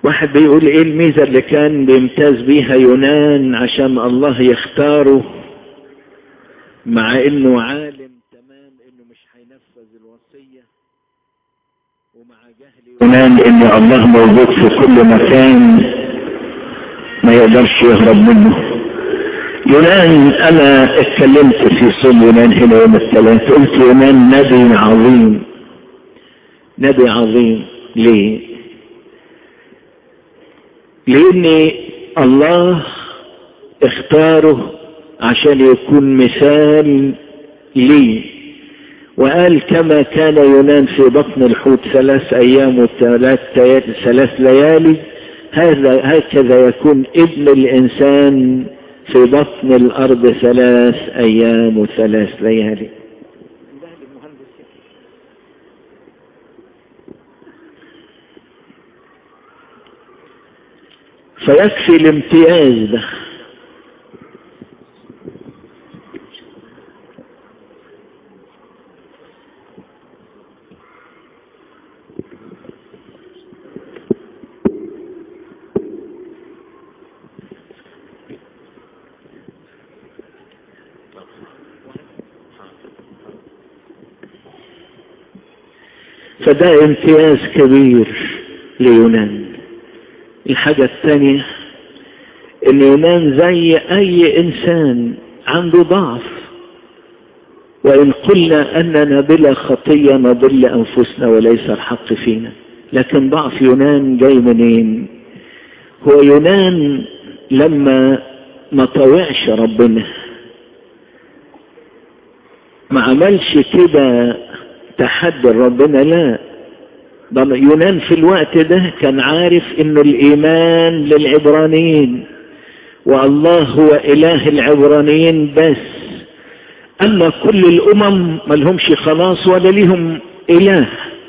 واحد بيقول ايه الميزة اللي كان بيمتاز بيها يونان عشان الله يختاره مع انه عالم تمام انه مش هينفذ الوصية ومع جهل يونان ان الله موجود في كل مكان ما يقدرش يهرب منه يونان انا اتكلمت في صوم يونان هنا يوم الثلاث قلت يونان نبي عظيم نبي عظيم ليه لان الله اختاره عشان يكون مثال لي وقال كما كان يونان في بطن الحوت ثلاث ايام وثلاث ثلاث ليالي هذا هكذا يكون ابن الانسان في بطن الارض ثلاث ايام وثلاث ليالي فيكفي الامتياز ده فده امتياز كبير ليونان الحاجة الثانية ان يونان زي اي انسان عنده ضعف وان قلنا اننا بلا خطية نضل انفسنا وليس الحق فينا لكن ضعف يونان جاي منين هو يونان لما ما طوعش ربنا ما عملش كده تحدي ربنا لا ده يونان في الوقت ده كان عارف انه الايمان للعبرانيين والله هو اله العبرانيين بس اما كل الامم ما لهمش خلاص ولا ليهم اله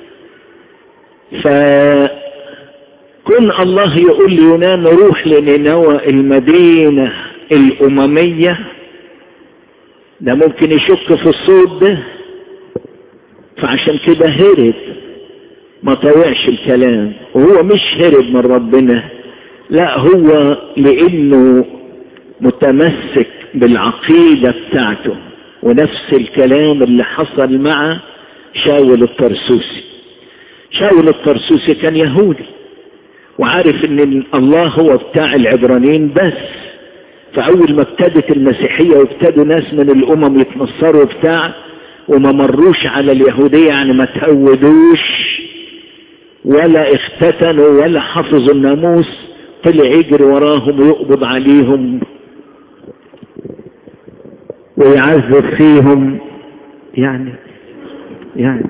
فكن الله يقول ليونان روح لنينوى المدينة الاممية ده ممكن يشك في الصوت ده فعشان كده هرب ما طوعش الكلام وهو مش هرب من ربنا لا هو لانه متمسك بالعقيدة بتاعته ونفس الكلام اللي حصل مع شاول الطرسوسي شاول الطرسوسي كان يهودي وعارف ان الله هو بتاع العبرانيين بس فاول ما ابتدت المسيحية وابتدوا ناس من الامم يتنصروا بتاع وما مروش على اليهودية يعني ما تهودوش ولا اختتنوا ولا حفظوا الناموس طلع يجري وراهم ويقبض عليهم ويعذب فيهم يعني يعني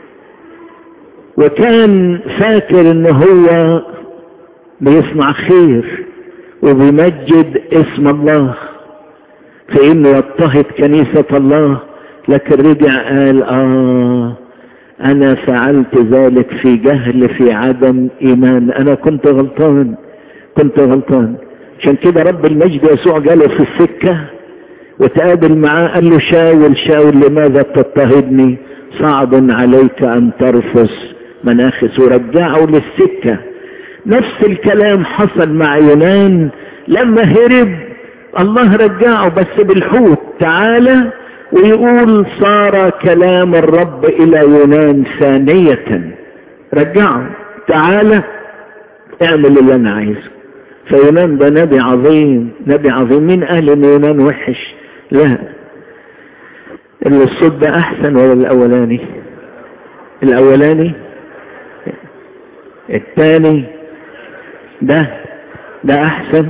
وكان فاكر ان هو بيصنع خير وبيمجد اسم الله في انه يضطهد كنيسة الله لكن رجع قال اه انا فعلت ذلك في جهل في عدم ايمان انا كنت غلطان كنت غلطان عشان كده رب المجد يسوع جاله في السكة وتقابل معاه قال له شاول شاول لماذا تضطهدني صعب عليك ان ترفس مناخس ورجعه للسكة نفس الكلام حصل مع يونان لما هرب الله رجعه بس بالحوت تعالى ويقول صار كلام الرب الى يونان ثانية رجعه تعالى اعمل اللي انا عايزه فيونان ده نبي عظيم نبي عظيم مين قال ان يونان وحش لا اللي الصوت ده احسن ولا الاولاني الاولاني الثاني ده ده احسن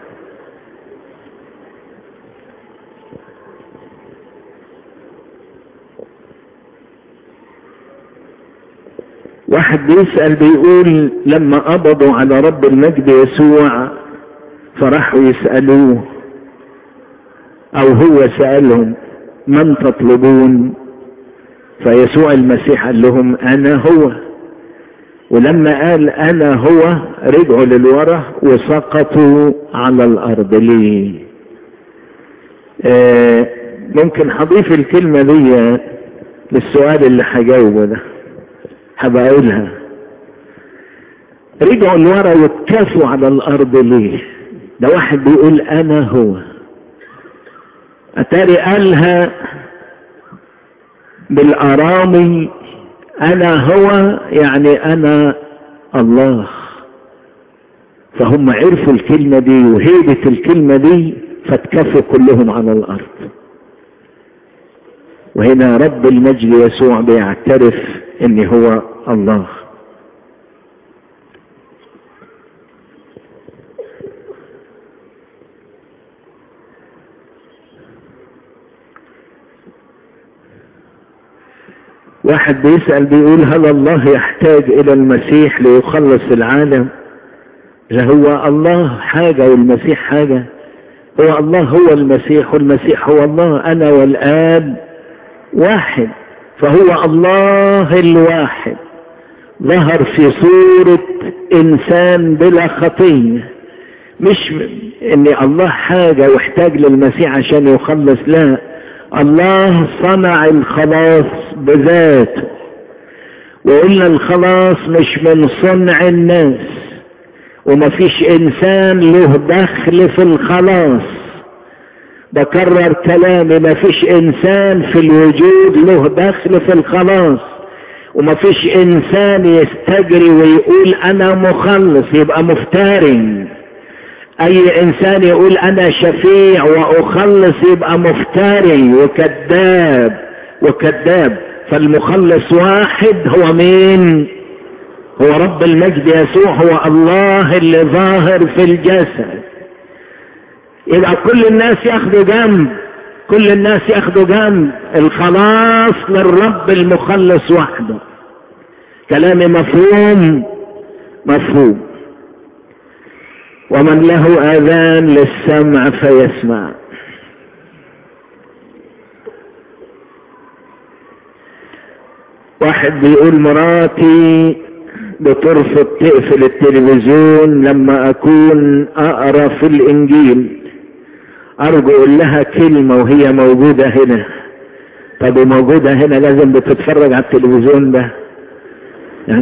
واحد بيسأل بيقول لما قبضوا على رب المجد يسوع فراحوا يسألوه او هو سألهم من تطلبون فيسوع المسيح قال لهم انا هو ولما قال انا هو رجعوا للورا وسقطوا على الارض ليه آه ممكن هضيف الكلمة دي للسؤال اللي هجاوبه ده هبقى اقولها رجعوا لورا واتكافوا على الارض ليه ده واحد بيقول انا هو اتاري قالها بالارامي انا هو يعني انا الله فهم عرفوا الكلمة دي وهيبة الكلمة دي فاتكفوا كلهم على الارض وهنا رب المجد يسوع بيعترف ان هو الله واحد بيسأل بيقول هل الله يحتاج الى المسيح ليخلص العالم ده هو الله حاجة والمسيح حاجة هو الله هو المسيح والمسيح هو الله انا والاب واحد فهو الله الواحد ظهر في صورة انسان بلا خطية مش ان الله حاجة واحتاج للمسيح عشان يخلص لا الله صنع الخلاص بذاته وقلنا الخلاص مش من صنع الناس ومفيش انسان له دخل في الخلاص بكرر كلامي مفيش انسان في الوجود له دخل في الخلاص ومفيش انسان يستجري ويقول انا مخلص يبقى مفترن اي انسان يقول انا شفيع واخلص يبقى مفتري وكذاب وكذاب فالمخلص واحد هو مين هو رب المجد يسوع هو الله اللي ظاهر في الجسد يبقى كل الناس ياخدوا جنب كل الناس ياخدوا جنب الخلاص للرب المخلص وحده كلامي مفهوم مفهوم ومن له اذان للسمع فيسمع واحد بيقول مراتي بترفض تقفل التلفزيون لما اكون اقرا في الانجيل ارجو اقول لها كلمه وهي موجوده هنا طب وموجوده هنا لازم بتتفرج على التلفزيون ده يعني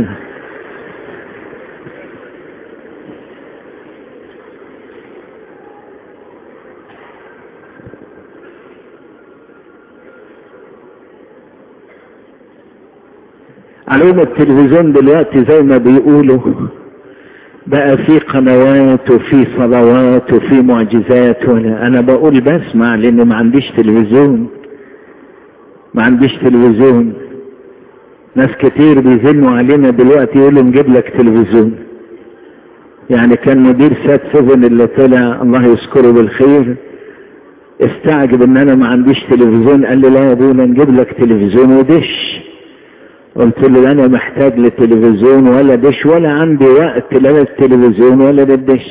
علوم التلفزيون دلوقتي زي ما بيقولوا بقى في قنوات وفي صلوات وفي معجزات ولا انا بقول بسمع لان ما عنديش تلفزيون ما عنديش تلفزيون ناس كتير بيزنوا علينا دلوقتي يقولوا نجيب لك تلفزيون يعني كان مدير سات سيفن اللي طلع الله يذكره بالخير استعجب ان انا ما عنديش تلفزيون قال لي لا يا ابونا نجيب لك تلفزيون ودش قلت له انا محتاج لتلفزيون ولا دش ولا عندي وقت لا للتلفزيون ولا للدش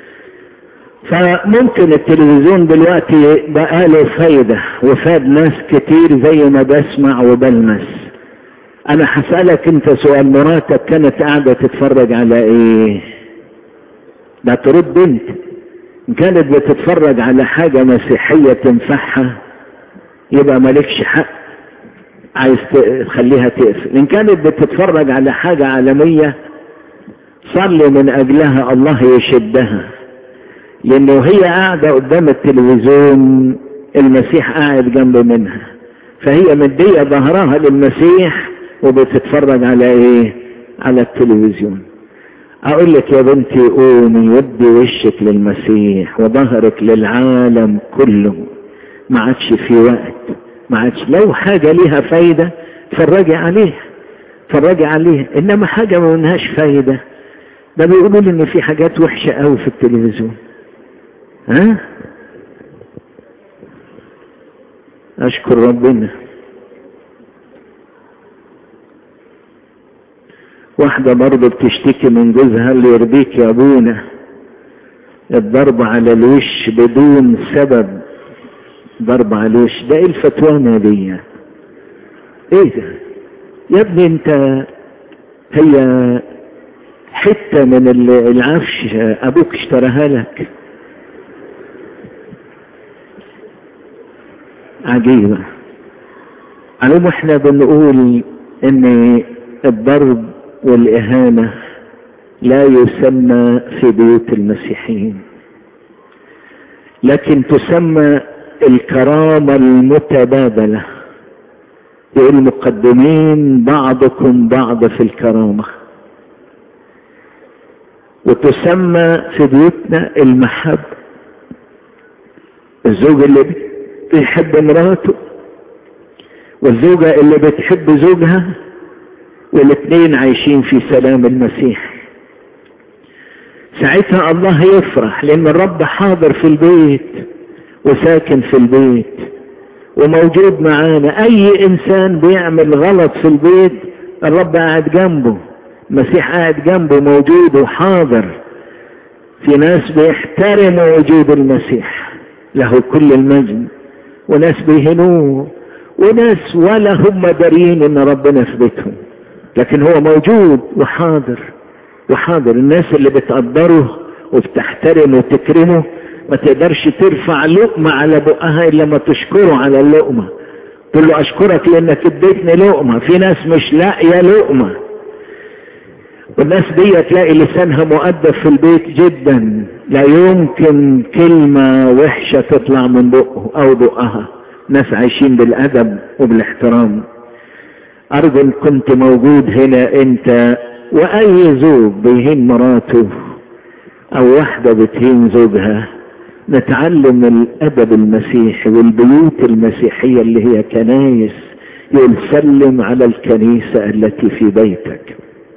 فممكن التلفزيون دلوقتي بقى له فايدة وفاد ناس كتير زي ما بسمع وبلمس انا هسألك انت سؤال مراتك كانت قاعدة تتفرج على ايه ده ترد انت ان كانت بتتفرج على حاجة مسيحية تنفعها يبقى مالكش حق عايز تخليها تقفل ان كانت بتتفرج على حاجة عالمية صلي من اجلها الله يشدها لانه هي قاعدة قدام التلفزيون المسيح قاعد جنب منها فهي مدية ظهرها للمسيح وبتتفرج على ايه على التلفزيون اقول لك يا بنتي قومي ودي وشك للمسيح وظهرك للعالم كله ما عادش في وقت ما عادش لو حاجة ليها فايدة فرجي عليها فرجي عليها انما حاجة ما منهاش فايدة ده بيقولوا لي ان في حاجات وحشة قوي في التلفزيون ها اشكر ربنا واحدة برضه بتشتكي من جوزها اللي يرضيك يا ابونا الضرب على الوش بدون سبب ضرب على الوش ده ايه الفتوانة دي ايه ده يا ابني انت هي حتة من العفش ابوك اشتراها لك عجيبة علوم احنا بنقول ان الضرب والاهانة لا يسمى في بيوت المسيحيين لكن تسمى الكرامة المتبادلة يقول مقدمين بعضكم بعض في الكرامة وتسمى في بيوتنا المحبة الزوج اللي بيحب مراته والزوجة اللي بتحب زوجها والاثنين عايشين في سلام المسيح ساعتها الله يفرح لان الرب حاضر في البيت وساكن في البيت وموجود معانا اي انسان بيعمل غلط في البيت الرب قاعد جنبه المسيح قاعد جنبه موجود وحاضر في ناس بيحترموا وجود المسيح له كل المجد وناس بيهنوه وناس ولا هم دارين ان ربنا في بيتهم لكن هو موجود وحاضر وحاضر الناس اللي بتقدره وبتحترمه وتكرمه ما تقدرش ترفع لقمة على بقها الا ما تشكره على اللقمة تقول له اشكرك لانك اديتني لقمة في ناس مش لاقية لقمة والناس دي تلاقي لسانها مؤدب في البيت جدا لا يمكن كلمة وحشة تطلع من بقه او بقها ناس عايشين بالادب وبالاحترام ارجو ان كنت موجود هنا انت واي زوج بيهين مراته او واحدة بتهين زوجها نتعلم الادب المسيحي والبيوت المسيحية اللي هي كنايس يقول سلم على الكنيسة التي في بيتك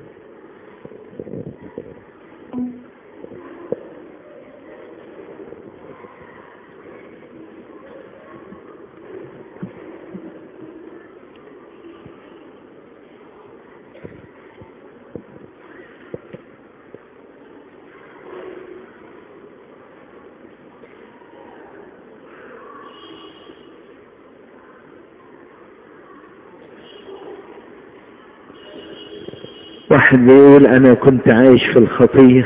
واحد بيقول انا كنت عايش في الخطية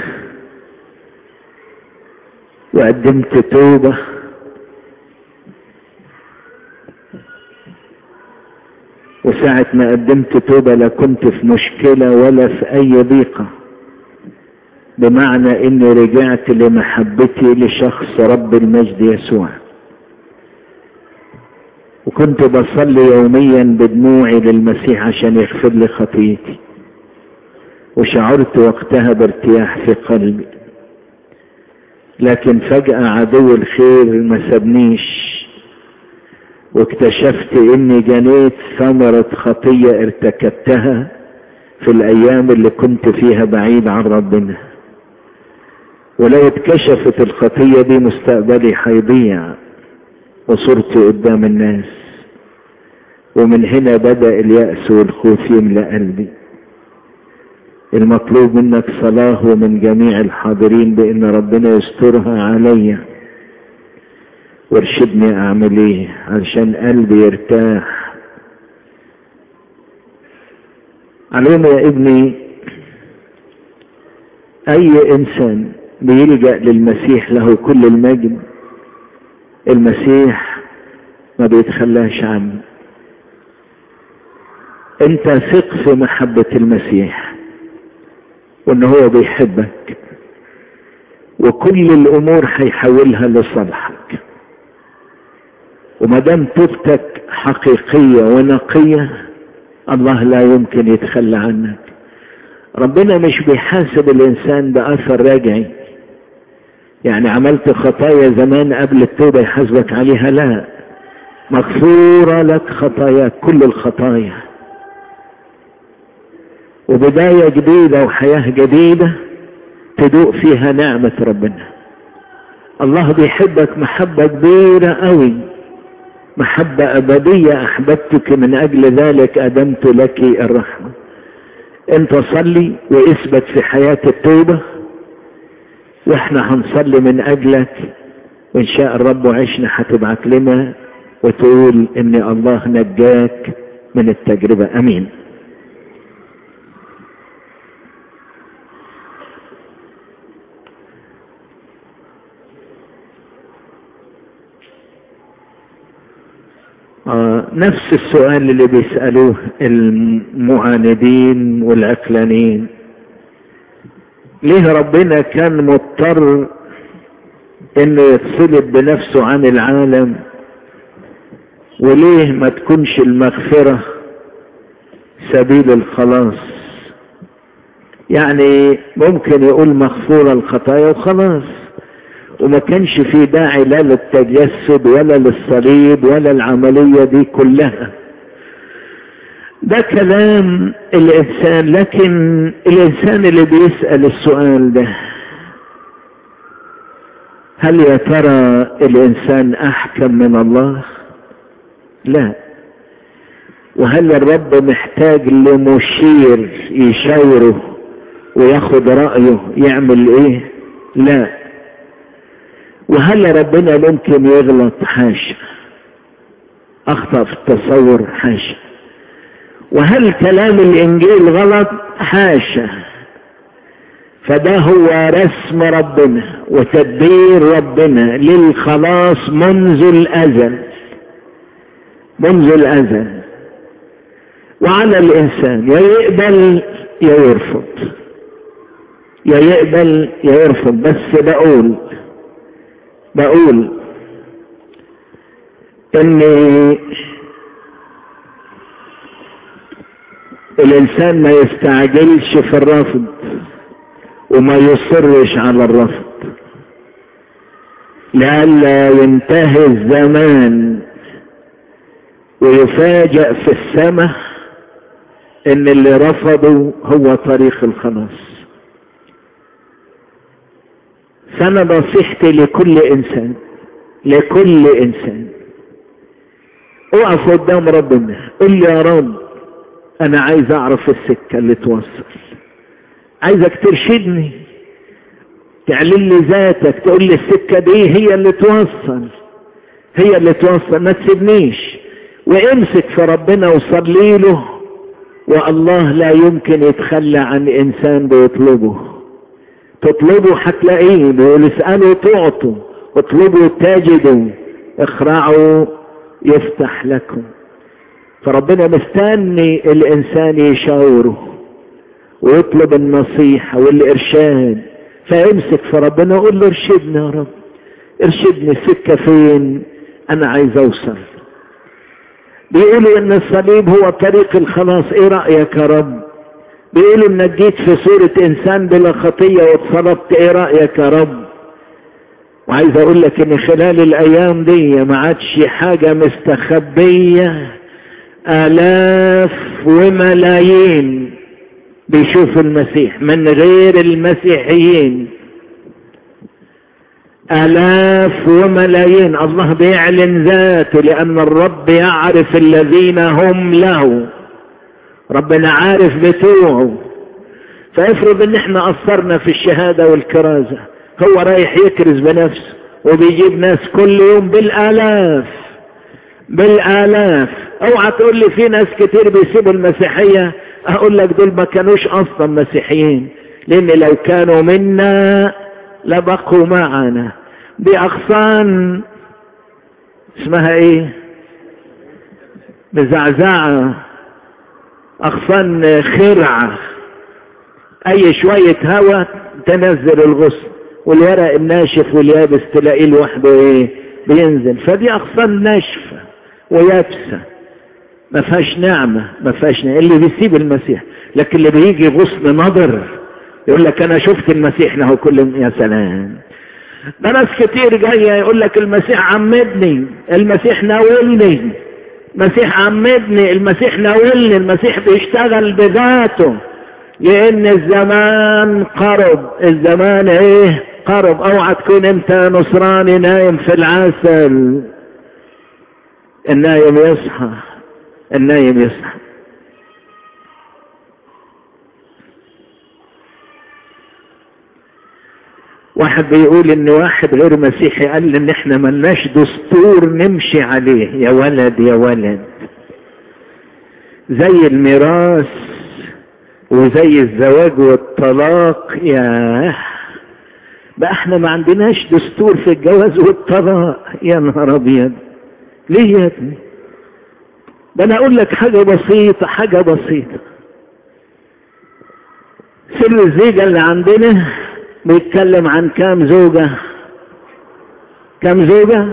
وقدمت توبة وساعة ما قدمت توبة لا كنت في مشكلة ولا في اي ضيقة بمعنى اني رجعت لمحبتي لشخص رب المجد يسوع وكنت بصلي يوميا بدموعي للمسيح عشان يغفر لي خطيتي وشعرت وقتها بارتياح في قلبي لكن فجأة عدو الخير ما سابنيش واكتشفت اني جنيت ثمرة خطية ارتكبتها في الايام اللي كنت فيها بعيد عن ربنا ولو اتكشفت الخطية دي مستقبلي هيضيع وصرت قدام الناس ومن هنا بدأ اليأس والخوف يملأ قلبي المطلوب منك صلاة ومن جميع الحاضرين بان ربنا يسترها عليا وارشدني اعمل ايه علشان قلبي يرتاح علوم يا ابني اي انسان بيلجأ للمسيح له كل المجد المسيح ما بيتخلاش عنه انت ثق في محبة المسيح وان هو بيحبك وكل الامور هيحولها لصالحك وما دام توبتك حقيقية ونقية الله لا يمكن يتخلى عنك ربنا مش بيحاسب الانسان باثر راجعي يعني عملت خطايا زمان قبل التوبة يحاسبك عليها لا مغفورة لك خطاياك كل الخطايا وبداية جديدة وحياة جديدة تدوق فيها نعمة ربنا الله بيحبك محبة كبيرة قوي محبة أبدية أحببتك من أجل ذلك أدمت لك الرحمة أنت صلي واثبت في حياة التوبة واحنا هنصلي من أجلك وإن شاء الرب وعشنا هتبعت لنا وتقول إن الله نجاك من التجربة أمين آه نفس السؤال اللي بيسألوه المعاندين والعقلانيين ليه ربنا كان مضطر انه يتصلب بنفسه عن العالم وليه ما تكونش المغفرة سبيل الخلاص يعني ممكن يقول مغفورة الخطايا وخلاص وما كانش في داعي لا للتجسد ولا للصليب ولا العملية دي كلها ده كلام الإنسان لكن الإنسان اللي بيسأل السؤال ده هل يا ترى الإنسان أحكم من الله لا وهل الرب محتاج لمشير يشاوره وياخد رأيه يعمل ايه لا وهل ربنا ممكن يغلط حاشا اخطأ في التصور حاشا وهل كلام الانجيل غلط حاشا فده هو رسم ربنا وتدبير ربنا للخلاص منذ الازل منذ الازل وعلى الانسان يا يقبل يا يرفض يا يقبل يا يرفض بس بقول بقول ان الانسان ما يستعجلش في الرفض وما يصرش على الرفض لئلا ينتهي الزمان ويفاجأ في السماء ان اللي رفضوا هو طريق الخلاص فانا نصيحتي لكل انسان لكل انسان اقف قدام ربنا قل لي يا رب انا عايز اعرف السكة اللي توصل عايزك ترشدني تعلن لي ذاتك تقول لي السكة دي هي اللي توصل هي اللي توصل ما تسيبنيش وامسك في ربنا وصلي له والله لا يمكن يتخلى عن انسان بيطلبه تطلبوا هتلاقيه بيقول اسألوا تعطوا اطلبوا تجدوا اخرعوا يفتح لكم فربنا مستني الانسان يشاوره ويطلب النصيحة والارشاد فامسك في ربنا وقول له ارشدني يا رب ارشدني السكة فين انا عايز اوصل بيقولوا ان الصليب هو طريق الخلاص ايه رأيك يا رب بيقولوا انك جيت في صورة انسان بلا خطية واتصلبت ايه رأيك يا رب وعايز اقول لك ان خلال الايام دي ما عادش حاجة مستخبية الاف وملايين بيشوفوا المسيح من غير المسيحيين الاف وملايين الله بيعلن ذاته لان الرب يعرف الذين هم له ربنا عارف بتوعه فافرض ان احنا قصرنا في الشهادة والكرازة هو رايح يكرز بنفسه وبيجيب ناس كل يوم بالالاف بالالاف اوعى تقول لي في ناس كتير بيسيبوا المسيحية اقول لك دول ما كانوش اصلا مسيحيين لان لو كانوا منا لبقوا معنا دي اغصان اسمها ايه مزعزعة اغصان خرعة اي شوية هوا تنزل الغصن والورق الناشف واليابس تلاقيه لوحده ايه بينزل فدي اغصان ناشفة ويابسة ما فيهاش نعمة ما فيهاش نعمة اللي بيسيب المسيح لكن اللي بيجي غصن نظر يقول لك انا شفت المسيح له كل يا سلام ده ناس كتير جاية يقول لك المسيح عمدني المسيح ناولني المسيح عمدني المسيح ناولني المسيح بيشتغل بذاته لان الزمان قرب الزمان ايه قرب اوعى تكون انت نصراني نايم في العسل النايم يصحى النايم يصحى واحد بيقول ان واحد غير مسيحي قال ان احنا ملناش دستور نمشي عليه يا ولد يا ولد زي الميراث وزي الزواج والطلاق يا بقى احنا ما عندناش دستور في الجواز والطلاق يا نهار ابيض ليه يا ابني ده انا اقول لك حاجة بسيطة حاجة بسيطة ست سر الزيجة اللي عندنا بيتكلم عن كام زوجة كام زوجة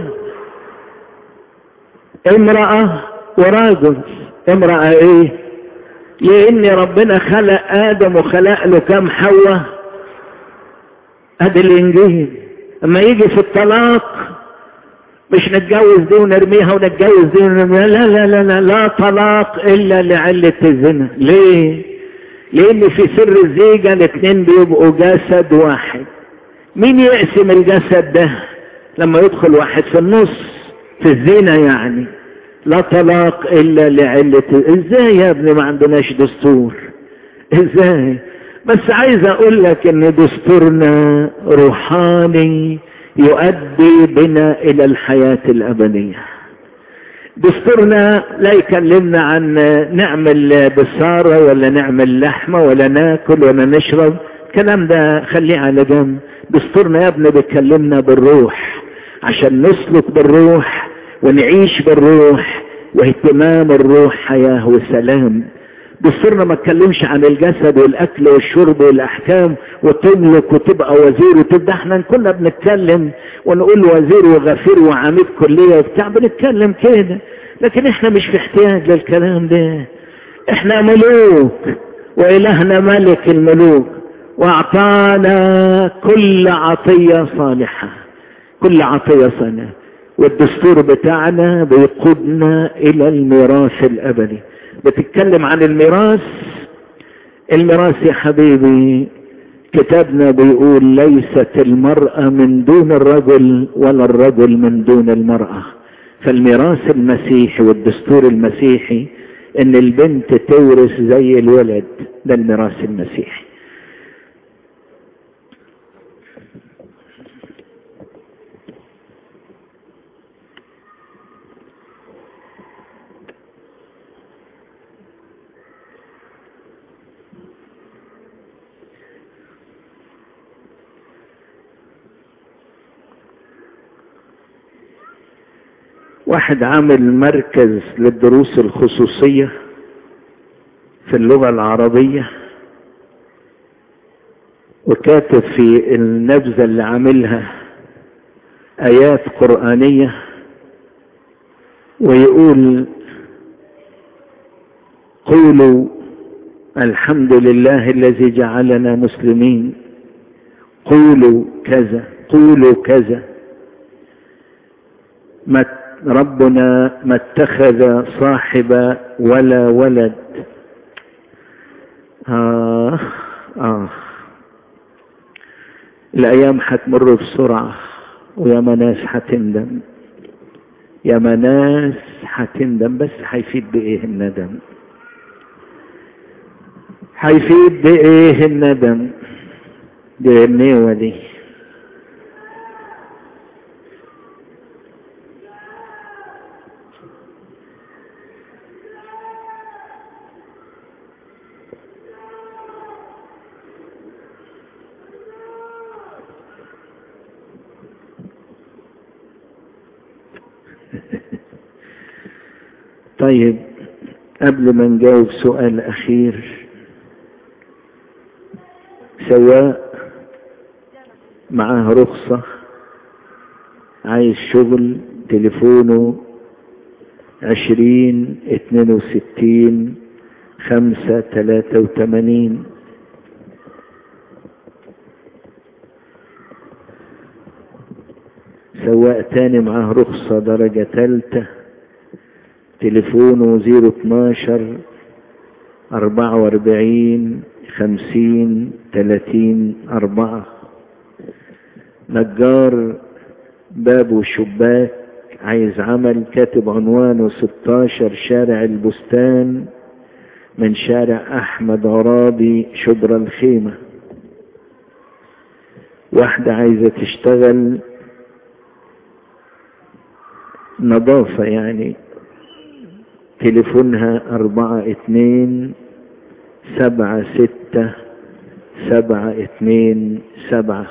امرأة ورجل امرأة ايه لان ربنا خلق ادم وخلق له كام حواء ادي الانجيل اما يجي في الطلاق مش نتجوز دي ونرميها ونتجوز دي ونرميها لا لا لا لا, لا طلاق الا لعلة الزنا ليه لان في سر الزيجة الاثنين بيبقوا جسد واحد مين يقسم الجسد ده لما يدخل واحد في النص في الزنا يعني لا طلاق الا لعلة ازاي يا ابني ما عندناش دستور ازاي بس عايز اقول لك ان دستورنا روحاني يؤدي بنا الى الحياة الابدية دستورنا لا يكلمنا عن نعمل بصارة ولا نعمل لحمة ولا ناكل ولا نشرب الكلام ده خليه على جنب دستورنا يا ابني بيكلمنا بالروح عشان نسلك بالروح ونعيش بالروح واهتمام الروح حياة وسلام دستورنا ما اتكلمش عن الجسد والاكل والشرب والاحكام وتملك وتبقى وزير وتبقى احنا كنا بنتكلم ونقول وزير وغفير وعميد كلية وبتاع بنتكلم كده لكن احنا مش في احتياج للكلام ده احنا ملوك والهنا ملك الملوك واعطانا كل عطية صالحة كل عطية صالحة والدستور بتاعنا بيقودنا الى الميراث الابدي بتتكلم عن الميراث الميراث يا حبيبي كتابنا بيقول ليست المرأة من دون الرجل ولا الرجل من دون المرأة فالميراث المسيحي والدستور المسيحي ان البنت تورث زي الولد ده الميراث المسيحي واحد عامل مركز للدروس الخصوصية في اللغة العربية وكاتب في النبذة اللي عاملها آيات قرآنية ويقول قولوا الحمد لله الذي جعلنا مسلمين قولوا كذا قولوا كذا ما ربنا ما اتخذ صاحب ولا ولد آه آه الأيام هتمر بسرعة ويا ناس هتندم يا ناس هتندم بس هيفيد بإيه الندم هيفيد بإيه الندم دي النيوة دي طيب قبل ما نجاوب سؤال أخير سواء معاه رخصة عايز شغل تليفونه عشرين اتنين وستين خمسة تلاتة وتمانين سواء تاني معاه رخصة درجة تالتة تليفونه زيرو اتناشر اربعة واربعين خمسين تلاتين اربعة نجار باب وشباك عايز عمل كاتب عنوانه ستاشر شارع البستان من شارع احمد عرابي شبرا الخيمة واحدة عايزة تشتغل نظافة يعني تليفونها أربعة اتنين سبعة ستة سبعة اتنين سبعة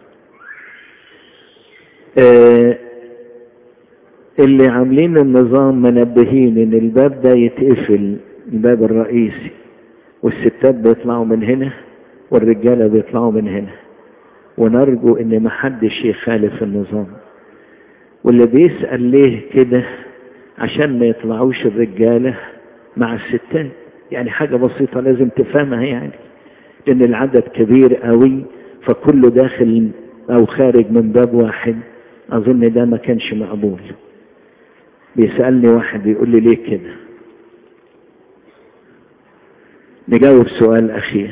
آه اللي عاملين النظام منبهين ان الباب ده يتقفل الباب الرئيسي والستات بيطلعوا من هنا والرجالة بيطلعوا من هنا ونرجو ان محدش يخالف النظام واللي بيسأل ليه كده عشان ما يطلعوش الرجالة مع الستات يعني حاجة بسيطة لازم تفهمها يعني لان العدد كبير قوي فكله داخل او خارج من باب واحد اظن ده ما كانش مقبول بيسألني واحد بيقول لي ليه كده نجاوب سؤال اخير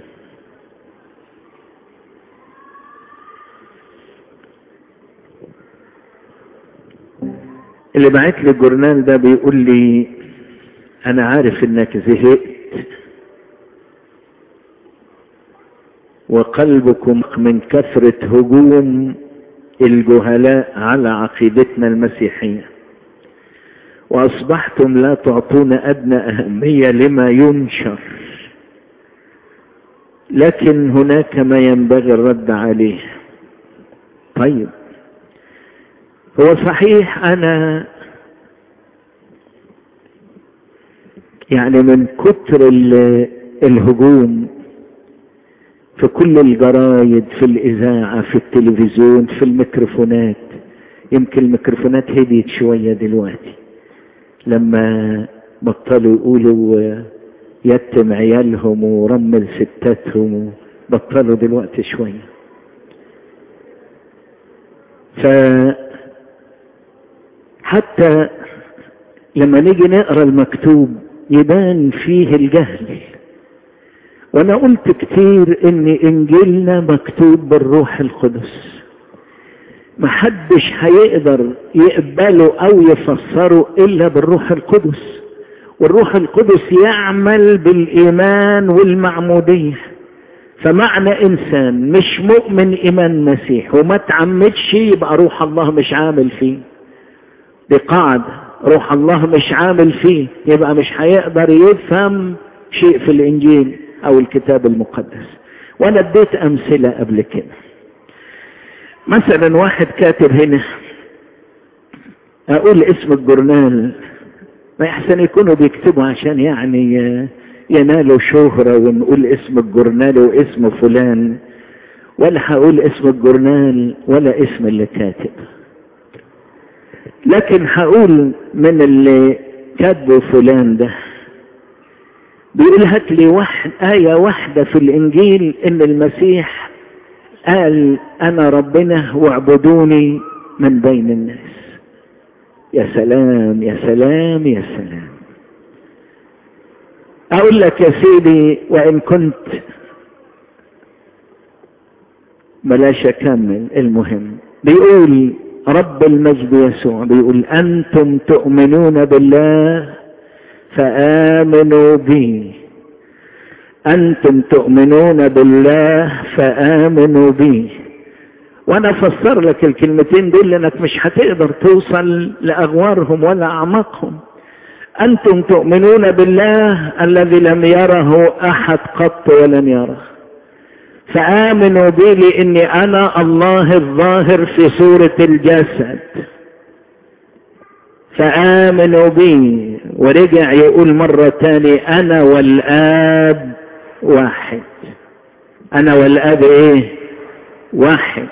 اللي بعت لي الجورنال ده بيقول لي انا عارف انك زهقت وقلبكم من كثرة هجوم الجهلاء على عقيدتنا المسيحية وأصبحتم لا تعطون أدنى أهمية لما ينشر لكن هناك ما ينبغي الرد عليه طيب هو صحيح أنا يعني من كتر الهجوم في كل الجرايد في الإذاعة في التلفزيون في الميكروفونات يمكن الميكروفونات هديت شوية دلوقتي لما بطلوا يقولوا يتم عيالهم ورمل ستاتهم بطلوا دلوقتي شوية ف حتى لما نيجي نقرا المكتوب يبان فيه الجهل وانا قلت كتير ان انجيلنا مكتوب بالروح القدس محدش هيقدر يقبله او يفسره الا بالروح القدس والروح القدس يعمل بالايمان والمعموديه فمعنى انسان مش مؤمن ايمان مسيح وما تعمدش يبقى روح الله مش عامل فيه دي قاعده روح الله مش عامل فيه يبقى مش هيقدر يفهم شيء في الانجيل او الكتاب المقدس وانا اديت امثله قبل كده مثلا واحد كاتب هنا اقول اسم الجورنال ما يحسن يكونوا بيكتبوا عشان يعني ينالوا شهرة ونقول اسم الجورنال واسم فلان ولا هقول اسم الجورنال ولا اسم اللي كاتب لكن هقول من اللي كاتبه فلان ده بيقول هات لي واحد آية واحدة في الإنجيل إن المسيح قال أنا ربنا واعبدوني من بين الناس يا سلام يا سلام يا سلام أقول لك يا سيدي وإن كنت بلاش أكمل المهم بيقول رب المجد يسوع بيقول أنتم تؤمنون بالله فآمنوا بي أنتم تؤمنون بالله فآمنوا بي وأنا أفسر لك الكلمتين دول لأنك مش هتقدر توصل لأغوارهم ولا أعماقهم أنتم تؤمنون بالله الذي لم يره أحد قط ولن يره فآمنوا بي لإني أنا الله الظاهر في صورة الجسد فآمنوا بي ورجع يقول مرة تاني أنا والآب واحد أنا والآب إيه واحد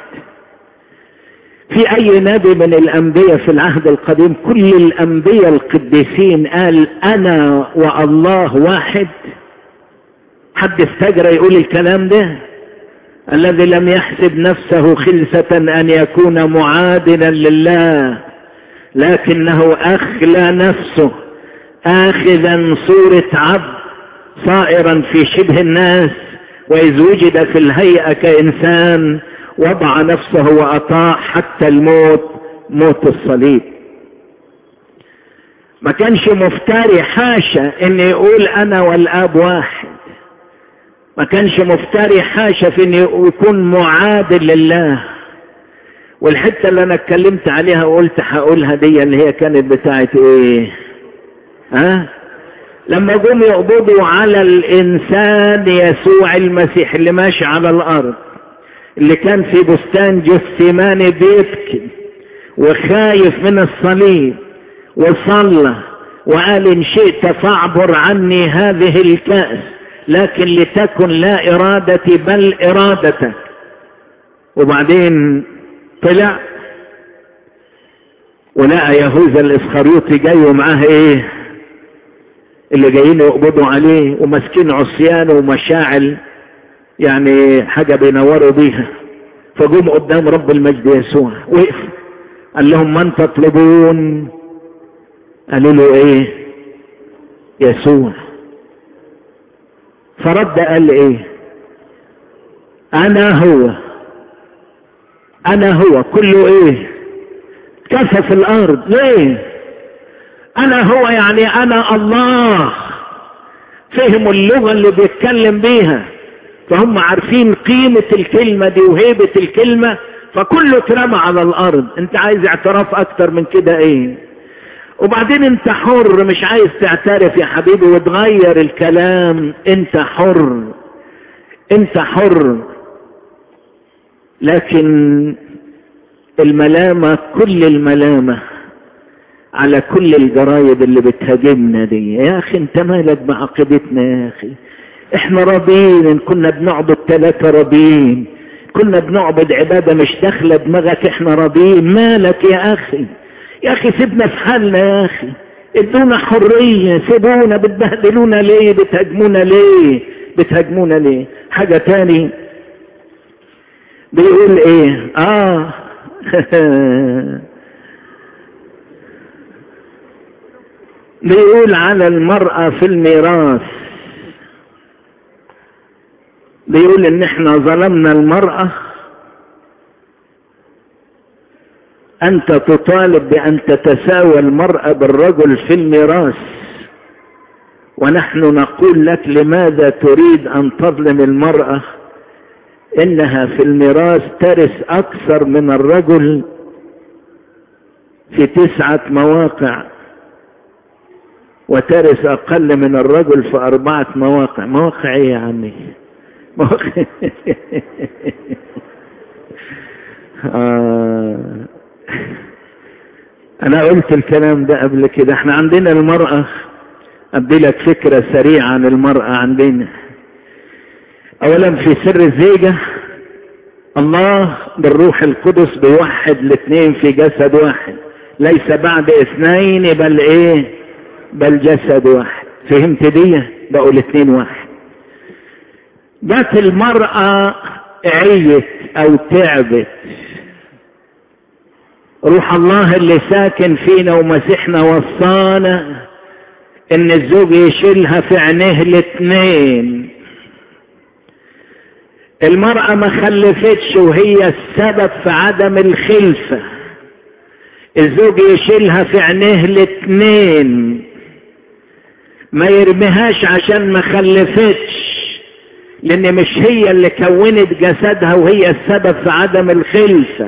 في أي نبي من الأنبياء في العهد القديم كل الأنبياء القديسين قال أنا والله واحد حد استجرى يقول الكلام ده الذي لم يحسب نفسه خلسة أن يكون معادلا لله لكنه أخلى نفسه آخذا صورة عبد صائرا في شبه الناس وإذ وجد في الهيئة كإنسان وضع نفسه وأطاع حتى الموت موت الصليب ما كانش مفتري حاشا ان يقول انا والاب واحد ما كانش مفتري حاشا في ان يكون معادل لله والحته اللي انا اتكلمت عليها وقلت هقولها دي اللي هي كانت بتاعت ايه ها لما جم يقبضوا على الانسان يسوع المسيح اللي ماشي على الارض اللي كان في بستان جثماني بيبكي وخايف من الصليب وصلى وقال ان شئت فاعبر عني هذه الكأس لكن لتكن لا ارادتي بل ارادتك وبعدين طلع ولقى يهوذا الاسخريوطي جاي ومعاه ايه اللي جايين يقبضوا عليه وماسكين عصيان ومشاعل يعني حاجة بينوروا بيها فجم قدام رب المجد يسوع وقف قال لهم من تطلبون قالوا له ايه يسوع فرد قال ايه انا هو انا هو كله ايه كفى في الارض ليه انا هو يعني انا الله فهموا اللغة اللي بيتكلم بيها فهم عارفين قيمة الكلمة دي وهيبة الكلمة فكله اترمى على الارض انت عايز اعتراف اكتر من كده ايه وبعدين انت حر مش عايز تعترف يا حبيبي وتغير الكلام انت حر انت حر لكن الملامة كل الملامة على كل الجرايد اللي بتهاجمنا دي يا اخي انت مالك بعقيدتنا يا اخي احنا راضيين ان كنا بنعبد ثلاثة راضيين كنا بنعبد عبادة مش داخلة دماغك احنا راضيين مالك يا اخي يا اخي سيبنا في حالنا يا اخي ادونا حرية سيبونا بتبهدلونا ليه بتهاجمونا ليه بتهاجمونا ليه حاجة تاني بيقول ايه اه بيقول على المرأة في الميراث بيقول ان احنا ظلمنا المرأة انت تطالب بان تتساوى المرأة بالرجل في الميراث ونحن نقول لك لماذا تريد ان تظلم المرأة انها في الميراث ترث اكثر من الرجل في تسعة مواقع وترث اقل من الرجل في اربعة مواقع مواقع ايه يا عمي مواقع آه. انا قلت الكلام ده قبل كده احنا عندنا المرأة ادي لك فكرة سريعة عن المرأة عندنا اولا في سر الزيجة الله بالروح القدس بيوحد الاثنين في جسد واحد ليس بعد اثنين بل ايه بل جسد واحد فهمت دي بقوا الاثنين واحد جت المرأة عيت او تعبت روح الله اللي ساكن فينا ومسيحنا وصانا ان الزوج يشيلها في عينيه الاثنين المرأة ما خلفتش وهي السبب في عدم الخلفة الزوج يشيلها في عينيه الاثنين ما يرميهاش عشان ما خلفتش لان مش هي اللي كونت جسدها وهي السبب في عدم الخلفة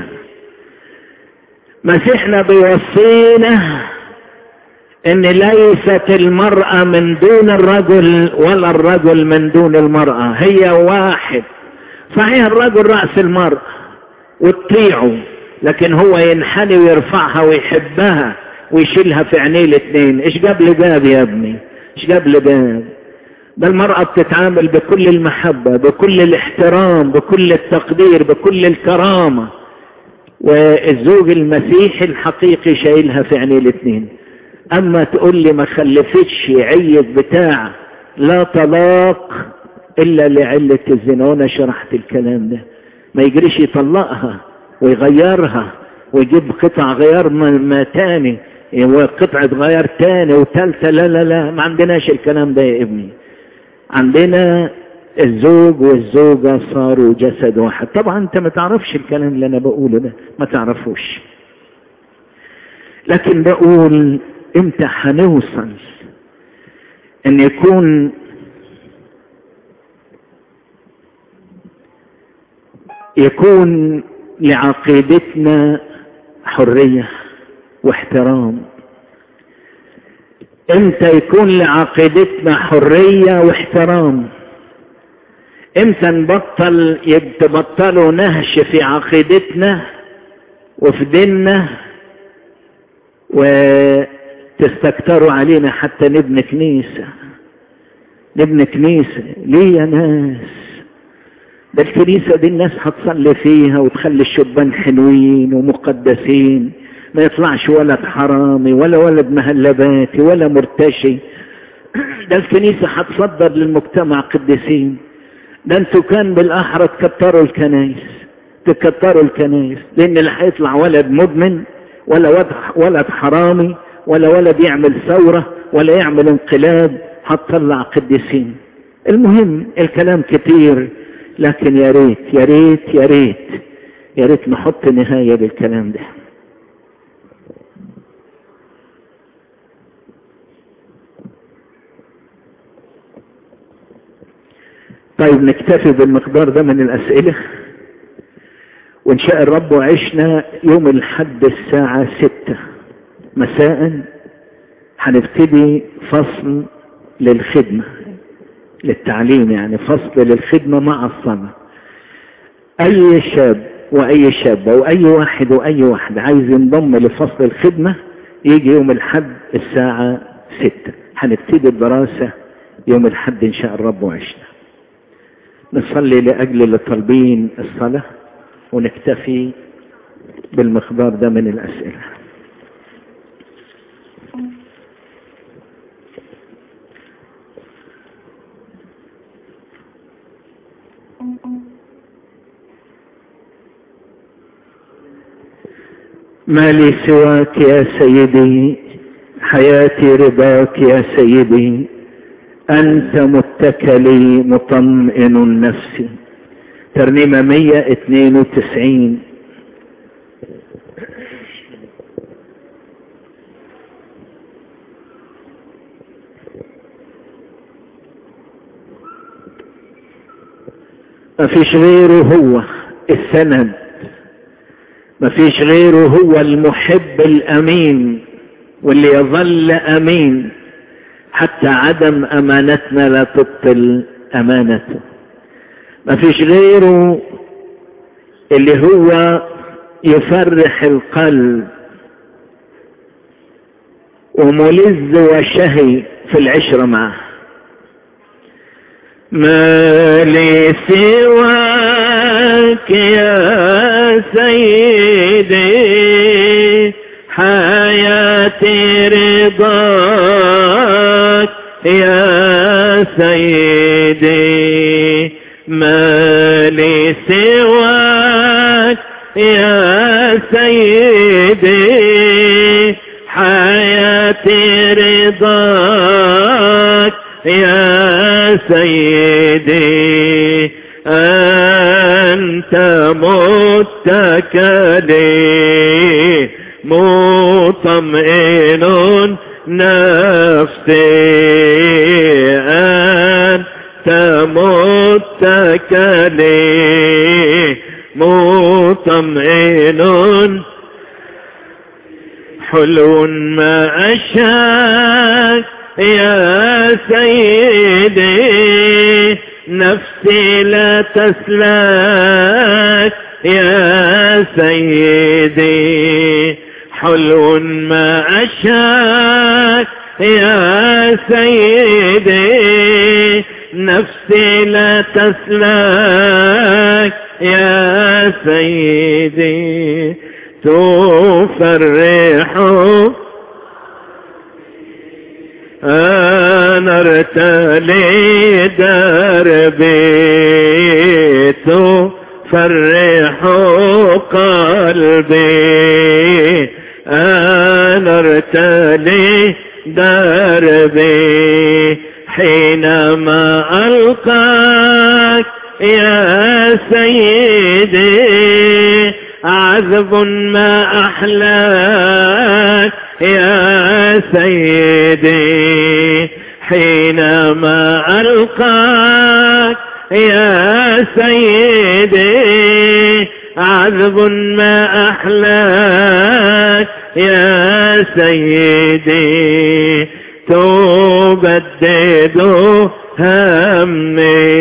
مسيحنا بيوصينا ان ليست المرأة من دون الرجل ولا الرجل من دون المرأة هي واحد صحيح الرجل رأس المرأة وتطيعه لكن هو ينحني ويرفعها ويحبها ويشيلها في عينيه الاثنين ايش جاب لي جاب يا ابني ايش جاب لي جاب ده المرأة بتتعامل بكل المحبة بكل الاحترام بكل التقدير بكل الكرامة والزوج المسيحي الحقيقي شايلها في عينيه الاثنين اما تقول لي ما خلفتش عيت بتاع لا طلاق الا لعلة الزنا وانا شرحت الكلام ده ما يجريش يطلقها ويغيرها ويجيب قطع غيار ما تاني وقطعة غيار تاني وتالتة لا لا لا ما عندناش الكلام ده يا ابني عندنا الزوج والزوجة صاروا جسد واحد طبعا انت ما تعرفش الكلام اللي انا بقوله ده ما تعرفوش لكن بقول امتى هنوصل ان يكون يكون لعقيدتنا حرية واحترام امتى يكون لعقيدتنا حرية واحترام امتى نبطل يتبطلوا نهش في عقيدتنا وفي ديننا وتستكتروا علينا حتى نبني كنيسة نبني كنيسة ليه يا ناس ده الكنيسة دي الناس هتصلي فيها وتخلي الشبان حلوين ومقدسين ما يطلعش ولد حرامي ولا ولد مهلباتي ولا مرتشي ده الكنيسة هتصدر للمجتمع قديسين ده انتوا كان بالاحرى تكتروا الكنايس تكتروا الكنايس لان اللي هيطلع ولد مدمن ولا ولد, ولد حرامي ولا ولد يعمل ثورة ولا يعمل انقلاب هتطلع قديسين المهم الكلام كتير لكن يا ريت يا ريت يا ريت يا ريت نحط نهاية للكلام ده طيب نكتفي بالمقدار ده من الأسئلة وإن شاء الرب عشنا يوم الحد الساعة ستة مساء هنبتدي فصل للخدمة للتعليم يعني فصل للخدمة مع الصلاة أي شاب وأي شابة وأي واحد وأي واحد عايز ينضم لفصل الخدمة يجي يوم الحد الساعة ستة هنبتدي الدراسة يوم الحد إن شاء الرب وعشنا نصلي لأجل اللي طالبين الصلاة ونكتفي بالمقدار ده من الأسئلة ما لي سواك يا سيدي حياتي رضاك يا سيدي أنت متكلي مطمئن النفس ترنيمة 192 ما فيش غيره هو السند ما فيش غيره هو المحب الأمين واللي يظل أمين حتى عدم امانتنا لا تبطل امانته ما فيش غيره اللي هو يفرح القلب وملذ وشهي في العشرة معه ما لي سواك يا سيدي حياتي رضاك يا سيدي ما لي سواك يا سيدي حياتي رضاك يا سيدي أنت متكلي مطمئن نفسي أنت متكلي مطمئن حلو ما أشاك يا سيدي نفسي لا تسلك يا سيدي حلو ما أشاك يا سيدي نفسي لا تسلك يا سيدي تفرح أنا ارتلي دربي تفرح قلبي أنا ارتلي دربي حينما ألقاك يا سيدي عذب ما أحلاك يا سيدي حينما ألقاك يا سيدي عذب ما أحلاك يا سيدي تبدد همي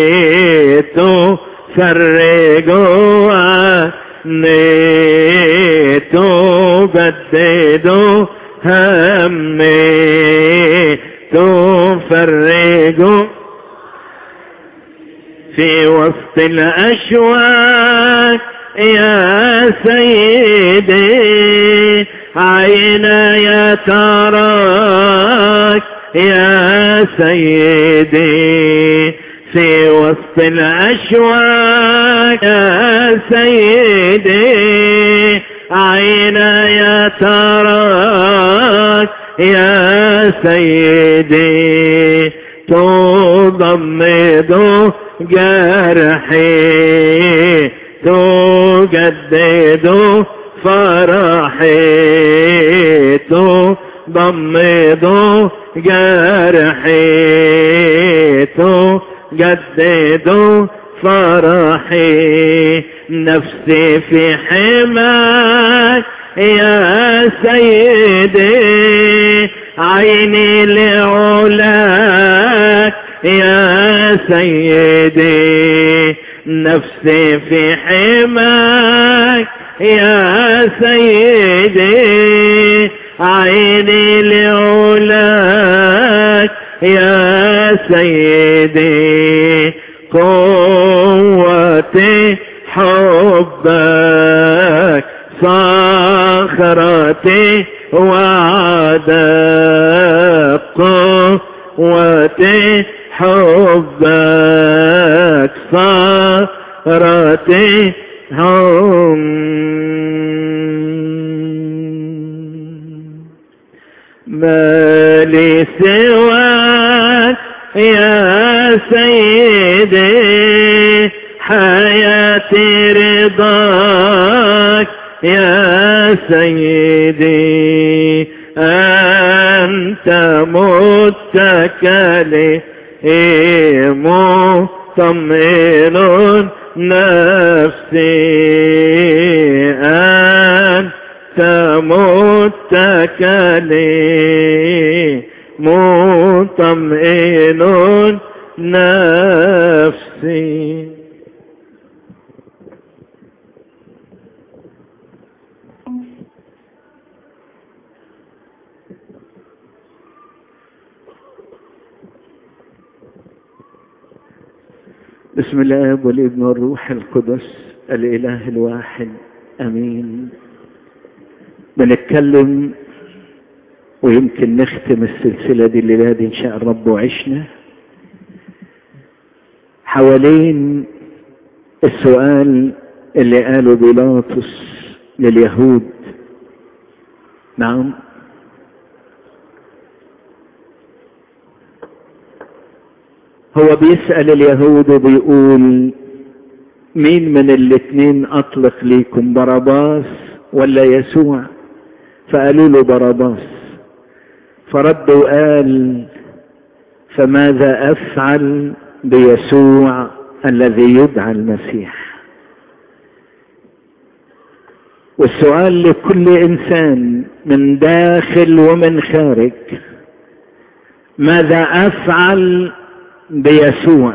تفرج عني تبدد همي تفرج في وسط الأشواك يا سيدي عيناي تراك يا سيدي في وسط الأشواك يا سيدي عيناي تراك يا سيدي تضمد جرحي تجدد فرحي تضمد جرحي تجدد فرحي نفسي في حماك يا سيدي عيني لعلاك يا سيدي نفسي في حماك يا سيدي عيني لعلاك يا سيدي قوتي حبك صخرتي وعدك قوتي حبك صخرتي هم ما لي سواك يا سيدي حياتي رضاك يا سيدي أنت متكلي مطمئن نفسي أنت متكلي مطمئن نفسي بسم الله والابن والروح القدس الاله الواحد امين بنتكلم ويمكن نختم السلسلة دي الليلة دي ان شاء الرب وعشنا حوالين السؤال اللي قاله بيلاطس لليهود نعم هو بيسأل اليهود وبيقول مين من الاتنين اطلق ليكم باراباس ولا يسوع فقالوا له باراباس فرد وقال فماذا افعل بيسوع الذي يدعى المسيح والسؤال لكل انسان من داخل ومن خارج ماذا افعل بيسوع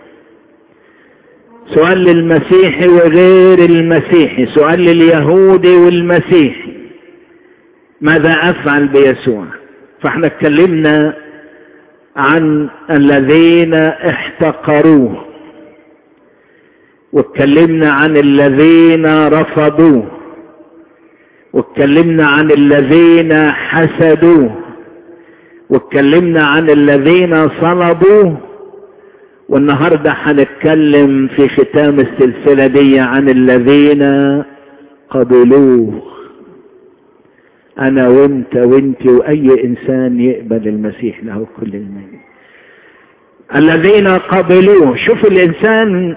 سؤال للمسيحي وغير المسيحي سؤال لليهودي والمسيحي ماذا افعل بيسوع فاحنا اتكلمنا عن الذين احتقروه واتكلمنا عن الذين رفضوه واتكلمنا عن الذين حسدوه واتكلمنا عن الذين صلبوه والنهارده هنتكلم في ختام السلسله دي عن الذين قبلوه انا وانت وانت واي انسان يقبل المسيح له كل المجد الذين قبلوه شوف الانسان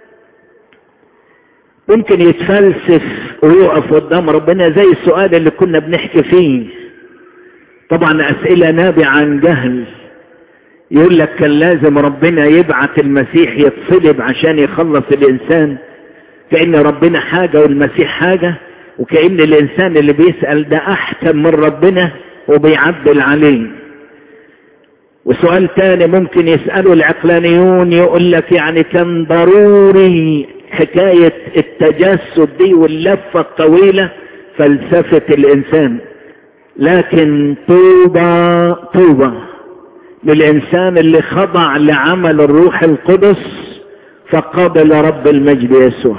ممكن يتفلسف ويقف قدام ربنا زي السؤال اللي كنا بنحكي فيه طبعا اسئله نابعه عن جهل يقول لك كان لازم ربنا يبعت المسيح يتصلب عشان يخلص الانسان كأن ربنا حاجة والمسيح حاجة وكأن الانسان اللي بيسأل ده احكم من ربنا وبيعدل عليه وسؤال تاني ممكن يسأله العقلانيون يقول لك يعني كان ضروري حكاية التجسد دي واللفة الطويلة فلسفة الانسان لكن طوبى طوبى للإنسان اللي خضع لعمل الروح القدس فقبل رب المجد يسوع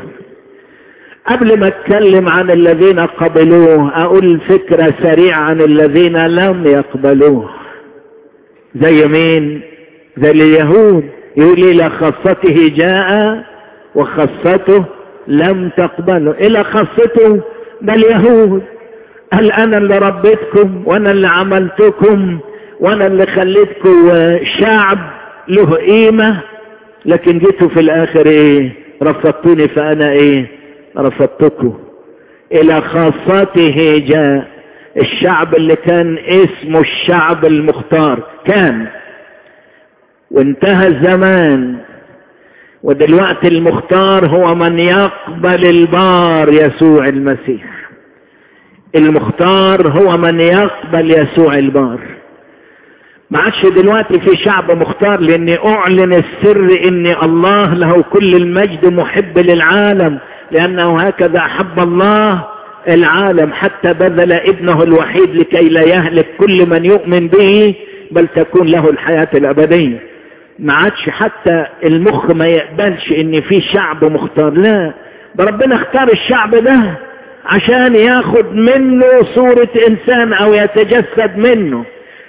قبل ما اتكلم عن الذين قبلوه اقول فكرة سريعة عن الذين لم يقبلوه زي مين زي اليهود يقول الى خاصته جاء وخاصته لم تقبله الى خاصته ده اليهود قال انا اللي ربيتكم وانا اللي عملتكم وانا اللي خليتكم شعب له قيمة لكن جيتوا في الاخر ايه رفضتوني فانا ايه رفضتكم الى خاصته جاء الشعب اللي كان اسمه الشعب المختار كان وانتهى الزمان ودلوقتي المختار هو من يقبل البار يسوع المسيح المختار هو من يقبل يسوع البار ما عادش دلوقتي في شعب مختار لاني اعلن السر ان الله له كل المجد محب للعالم لانه هكذا احب الله العالم حتى بذل ابنه الوحيد لكي لا يهلك كل من يؤمن به بل تكون له الحياة الابدية ما عادش حتى المخ ما يقبلش ان في شعب مختار لا ده ربنا اختار الشعب ده عشان ياخد منه صورة انسان او يتجسد منه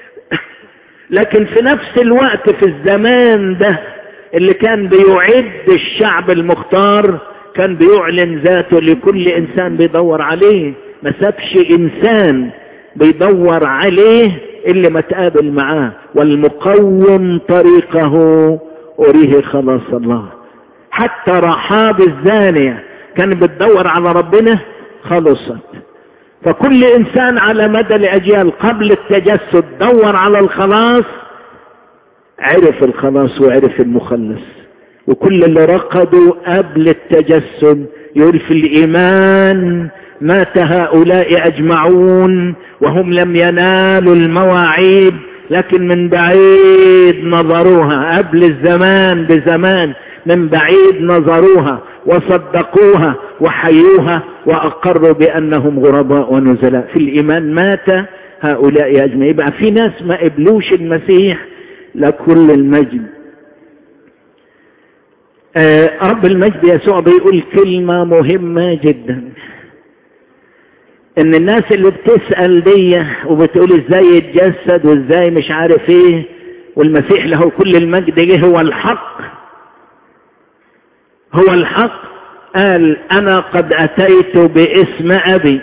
لكن في نفس الوقت في الزمان ده اللي كان بيعد الشعب المختار كان بيعلن ذاته لكل انسان بيدور عليه ما سابش انسان بيدور عليه اللي ما تقابل معاه والمقوم طريقه أريه خلاص الله حتى رحاب الزانية كانت بتدور على ربنا خلصت فكل انسان على مدى الاجيال قبل التجسد دور على الخلاص عرف الخلاص وعرف المخلص وكل اللي رقدوا قبل التجسد يقول في الايمان مات هؤلاء اجمعون وهم لم ينالوا المواعيد لكن من بعيد نظروها قبل الزمان بزمان من بعيد نظروها وصدقوها وحيوها واقروا بانهم غرباء ونزلاء في الايمان مات هؤلاء اجمعين يبقى في ناس ما قبلوش المسيح لكل المجد آه رب المجد يسوع بيقول كلمة مهمة جدا ان الناس اللي بتسأل دي وبتقول ازاي يتجسد وازاي مش عارف ايه والمسيح له كل المجد جه هو الحق هو الحق قال انا قد اتيت باسم ابي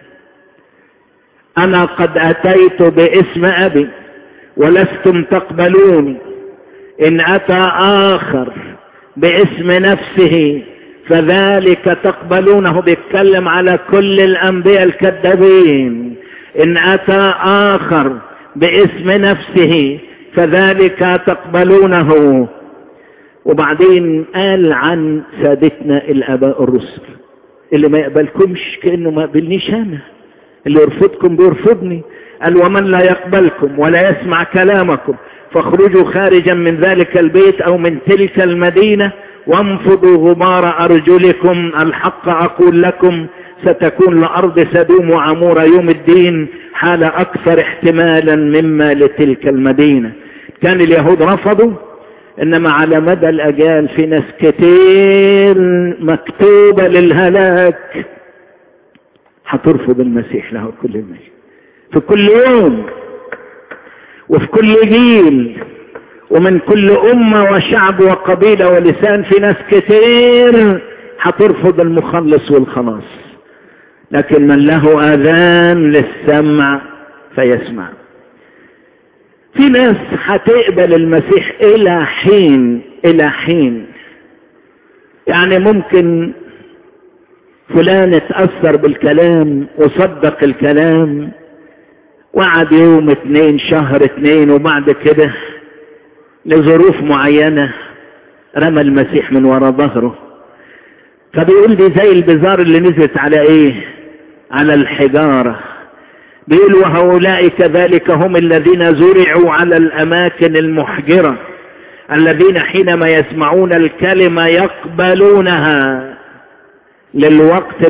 انا قد اتيت باسم ابي ولستم تقبلوني ان اتى اخر باسم نفسه فذلك تقبلونه بيتكلم على كل الانبياء الكذابين ان اتى اخر باسم نفسه فذلك تقبلونه وبعدين قال عن سادتنا الاباء الرسل اللي ما يقبلكمش كانه ما قبلنيش انا اللي يرفضكم بيرفضني قال ومن لا يقبلكم ولا يسمع كلامكم فاخرجوا خارجا من ذلك البيت او من تلك المدينه وانفضوا غبار ارجلكم الحق اقول لكم ستكون لارض سدوم وعمور يوم الدين حال اكثر احتمالا مما لتلك المدينه كان اليهود رفضوا انما على مدى الاجيال في ناس كتير مكتوبه للهلاك هترفض المسيح له كل المجد في كل يوم وفي كل جيل ومن كل أمة وشعب وقبيلة ولسان في ناس كتير هترفض المخلص والخلاص لكن من له آذان للسمع فيسمع في ناس هتقبل المسيح إلى حين إلى حين يعني ممكن فلان اتأثر بالكلام وصدق الكلام وقعد يوم اتنين شهر اتنين وبعد كده لظروف معينة رمى المسيح من وراء ظهره فبيقول دي زي البزار اللي نزلت على ايه على الحجارة بيقول وهؤلاء كذلك هم الذين زرعوا على الاماكن المحجرة الذين حينما يسمعون الكلمة يقبلونها للوقت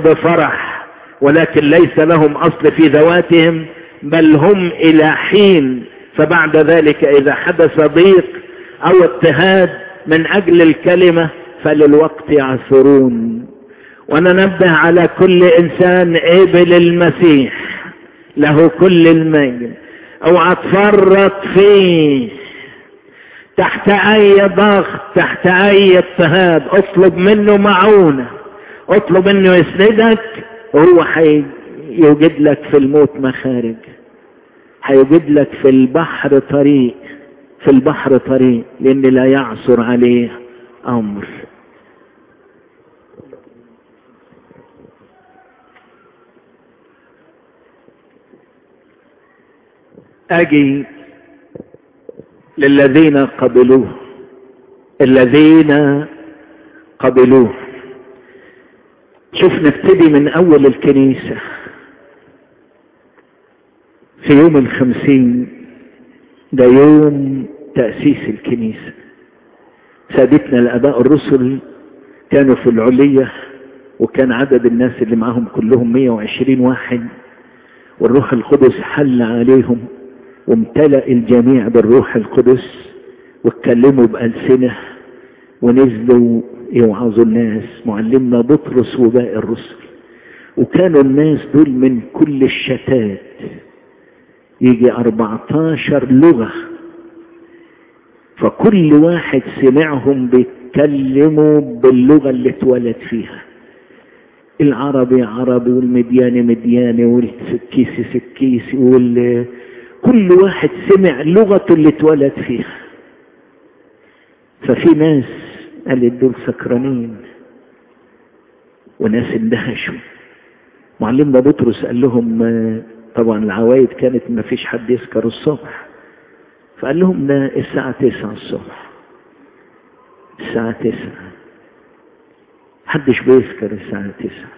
فبعد ذلك إذا حدث ضيق أو اضطهاد من أجل الكلمة فللوقت يعثرون وننبه على كل إنسان قبل المسيح له كل المجد اوعى تفرط فيه تحت اي ضغط تحت اي اضطهاد اطلب منه معونة اطلب انه يسندك وهو هيوجد لك في الموت مخارج هيوجد لك في البحر طريق في البحر طريق لان لا يعثر عليه امر اجي للذين قبلوه الذين قبلوه شوف نبتدي من اول الكنيسة في يوم الخمسين ده يوم تأسيس الكنيسة سادتنا الاباء الرسل كانوا في العلية وكان عدد الناس اللي معاهم كلهم 120 واحد والروح القدس حل عليهم وامتلأ الجميع بالروح القدس واتكلموا بألسنة ونزلوا يوعظوا الناس معلمنا بطرس وباقي الرسل وكانوا الناس دول من كل الشتات يجي 14 لغة فكل واحد سمعهم بيتكلموا باللغة اللي اتولد فيها العربي عربي والمدياني مدياني والسكيسي سكيسي وال كل واحد سمع لغته اللي اتولد فيها ففي ناس قالت دول سكرانين وناس اندهشوا معلمنا بطرس قال لهم طبعا العوايد كانت ما فيش حد يسكر الصبح فقال لهم ده الساعة تسعة الصبح الساعة تسعة حدش بيسكر الساعة تسعة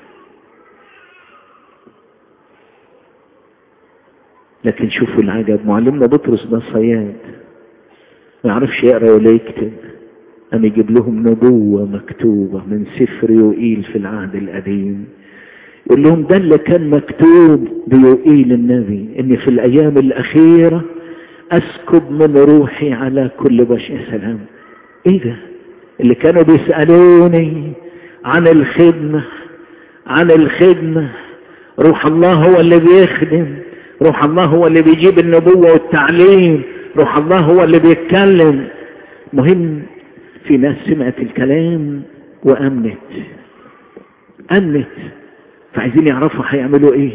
لكن شوفوا العجب معلمنا بطرس ده صياد ما يعرفش يقرا ولا يكتب أم يجيب لهم نبوة مكتوبة من سفر يوئيل في العهد القديم يقول لهم ده اللي كان مكتوب بيوئيل النبي ان في الايام الاخيرة اسكب من روحي على كل بشر يا سلام ايه ده اللي كانوا بيسألوني عن الخدمة عن الخدمة روح الله هو اللي بيخدم روح الله هو اللي بيجيب النبوة والتعليم روح الله هو اللي بيتكلم مهم في ناس سمعت الكلام وأمنت أمنت فعايزين يعرفوا هيعملوا ايه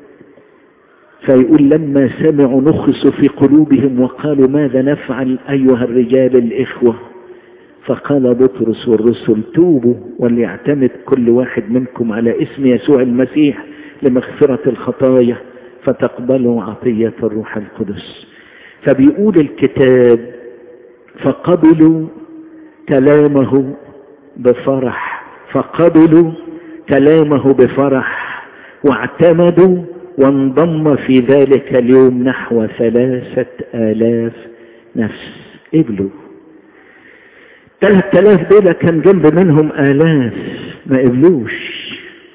فيقول لما سمعوا نخصوا في قلوبهم وقالوا ماذا نفعل أيها الرجال الإخوة فقال بطرس والرسل توبوا وليعتمد كل واحد منكم على اسم يسوع المسيح لمغفرة الخطايا فتقبلوا عطية الروح القدس فبيقول الكتاب فقبلوا كلامه بفرح فقبلوا كلامه بفرح واعتمدوا وانضم في ذلك اليوم نحو ثلاثة آلاف نفس قبلوا ثلاثة آلاف دول كان جنب منهم آلاف ما قبلوش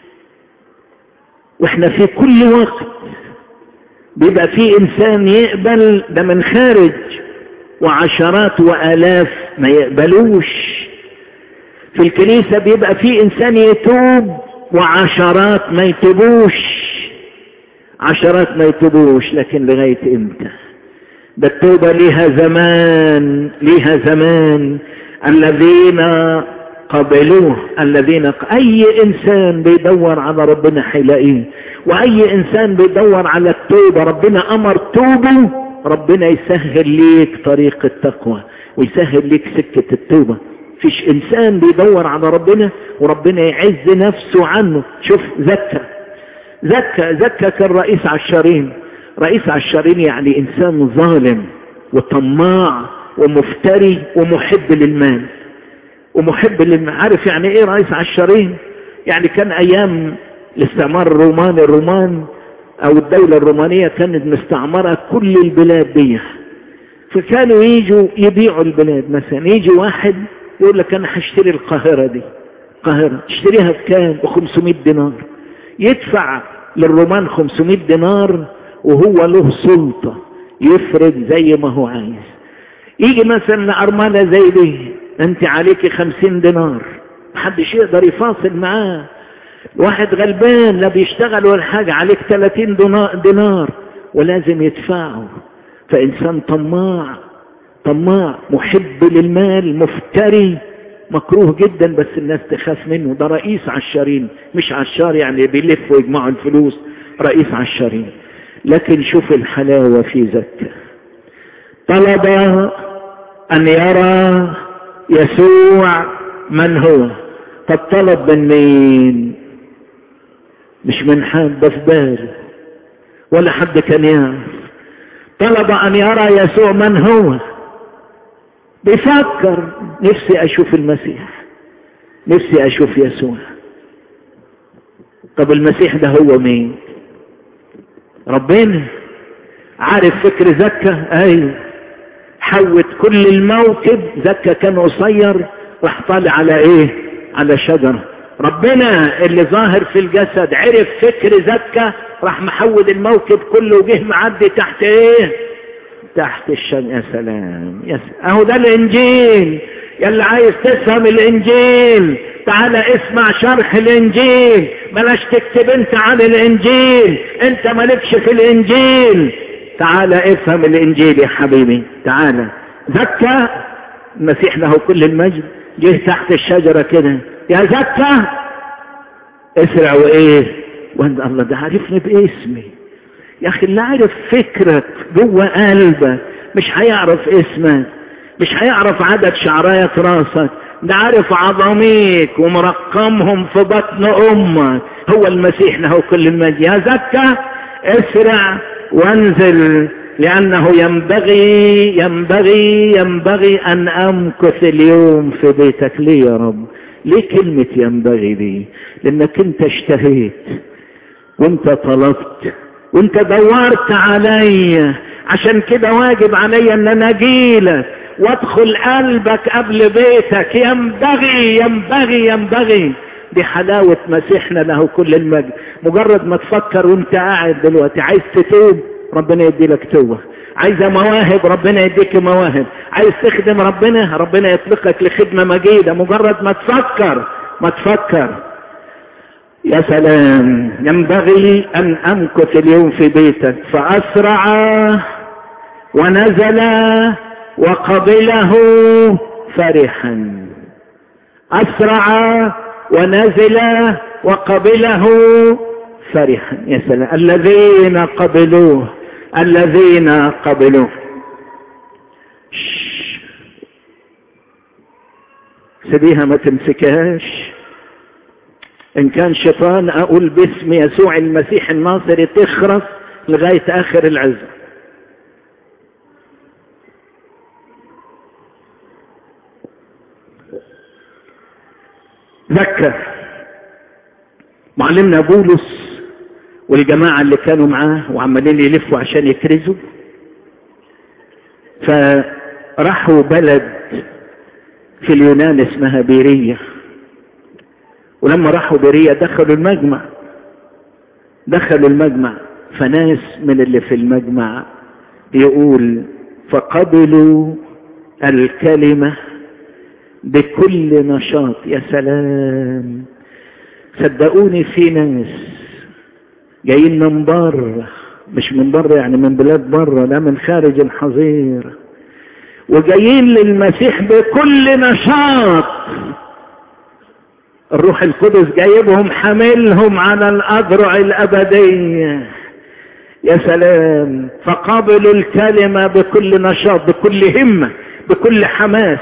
واحنا في كل وقت بيبقى في انسان يقبل ده من خارج وعشرات والاف ما يقبلوش في الكنيسة بيبقى في انسان يتوب وعشرات ما يتوبوش عشرات ما يتوبوش لكن لغاية امتى ده التوبة ليها زمان ليها زمان الذين قبلوه الذين اي انسان بيدور على ربنا هيلاقيه واي انسان بيدور على التوبة ربنا امر توبه ربنا يسهل ليك طريق التقوى ويسهل ليك سكة التوبة فيش انسان بيدور على ربنا وربنا يعز نفسه عنه شوف زكى زكى زكى كان رئيس عشرين رئيس عشرين يعني انسان ظالم وطماع ومفتري ومحب للمال ومحب للمال عارف يعني ايه رئيس عشرين يعني كان ايام الاستعمار الروماني الرومان او الدولة الرومانية كانت مستعمرة كل البلاد دي فكانوا يجوا يبيعوا البلاد مثلا يجي واحد يقول لك انا هشتري القاهرة دي القاهرة تشتريها بكام ب 500 دينار يدفع للرومان 500 دينار وهو له سلطة يفرد زي ما هو عايز يجي مثلا أرملة زي دي انت عليك خمسين دينار محدش يقدر يفاصل معاه واحد غلبان لا بيشتغل ولا حاجة عليك 30 دينار ولازم يدفعه فإنسان طماع طماع محب للمال مفتري مكروه جدا بس الناس تخاف منه ده رئيس عشارين مش عشار يعني بيلف ويجمعوا الفلوس رئيس عشارين لكن شوف الحلاوة في زكاة طلب أن يرى يسوع من هو طب طلب من مين مش من حد في باله ولا حد كان يعرف طلب ان يرى يسوع من هو بيفكر نفسي اشوف المسيح نفسي اشوف يسوع طب المسيح ده هو مين ربنا عارف فكر زكا ايوه حوت كل الموكب زكا كان قصير راح طالع على ايه على شجره ربنا اللي ظاهر في الجسد عرف فكر زكا راح محود الموكب كله وجه معدي تحت ايه تحت الشم يا سلام يا سلام. اهو ده الانجيل يلا عايز تفهم الانجيل تعال اسمع شرح الانجيل بلاش تكتب انت عن الانجيل انت مالكش في الانجيل تعال افهم الانجيل يا حبيبي تعال زكا المسيح له كل المجد جه تحت الشجرة كده يا زكا اسرع وايه وانت الله ده عارفني باسمي يا اخي اللي عارف فكرك جوه قلبك مش هيعرف اسمك مش هيعرف عدد شعراية راسك ده عارف عظميك ومرقمهم في بطن امك هو المسيح له كل المجد يا زكا اسرع وانزل لأنه ينبغي ينبغي ينبغي أن أمكث اليوم في بيتك ليه يا رب ليه كلمة ينبغي دي لأنك أنت اشتهيت وأنت طلبت وأنت دورت علي عشان كده واجب علي أن أنا أجيلك وادخل قلبك قبل بيتك ينبغي ينبغي ينبغي دي حلاوة مسيحنا له كل المجد مجرد ما تفكر وانت قاعد دلوقتي عايز تتوب ربنا يدي لك توبة عايزة مواهب ربنا يديك مواهب عايز تخدم ربنا ربنا يطلقك لخدمة مجيدة مجرد ما تفكر ما تفكر يا سلام ينبغي أن أمكث اليوم في بيتك فأسرع ونزل وقبله فرحا أسرع ونزل وقبله فرحا يا سلام الذين قبلوه الذين قبلوه سيبيها ما تمسكهاش ان كان شيطان اقول باسم يسوع المسيح الناصري تخرس لغاية اخر العزة ذكر معلمنا بولس والجماعة اللي كانوا معاه وعمالين يلفوا عشان يكرزوا فراحوا بلد في اليونان اسمها بيرية ولما راحوا بيرية دخلوا المجمع دخلوا المجمع فناس من اللي في المجمع يقول فقبلوا الكلمة بكل نشاط يا سلام صدقوني في ناس جايين من بره مش من بره يعني من بلاد بره لا من خارج الحظيرة وجايين للمسيح بكل نشاط الروح القدس جايبهم حاملهم على الأذرع الأبدية يا سلام فقابلوا الكلمة بكل نشاط بكل همة بكل حماس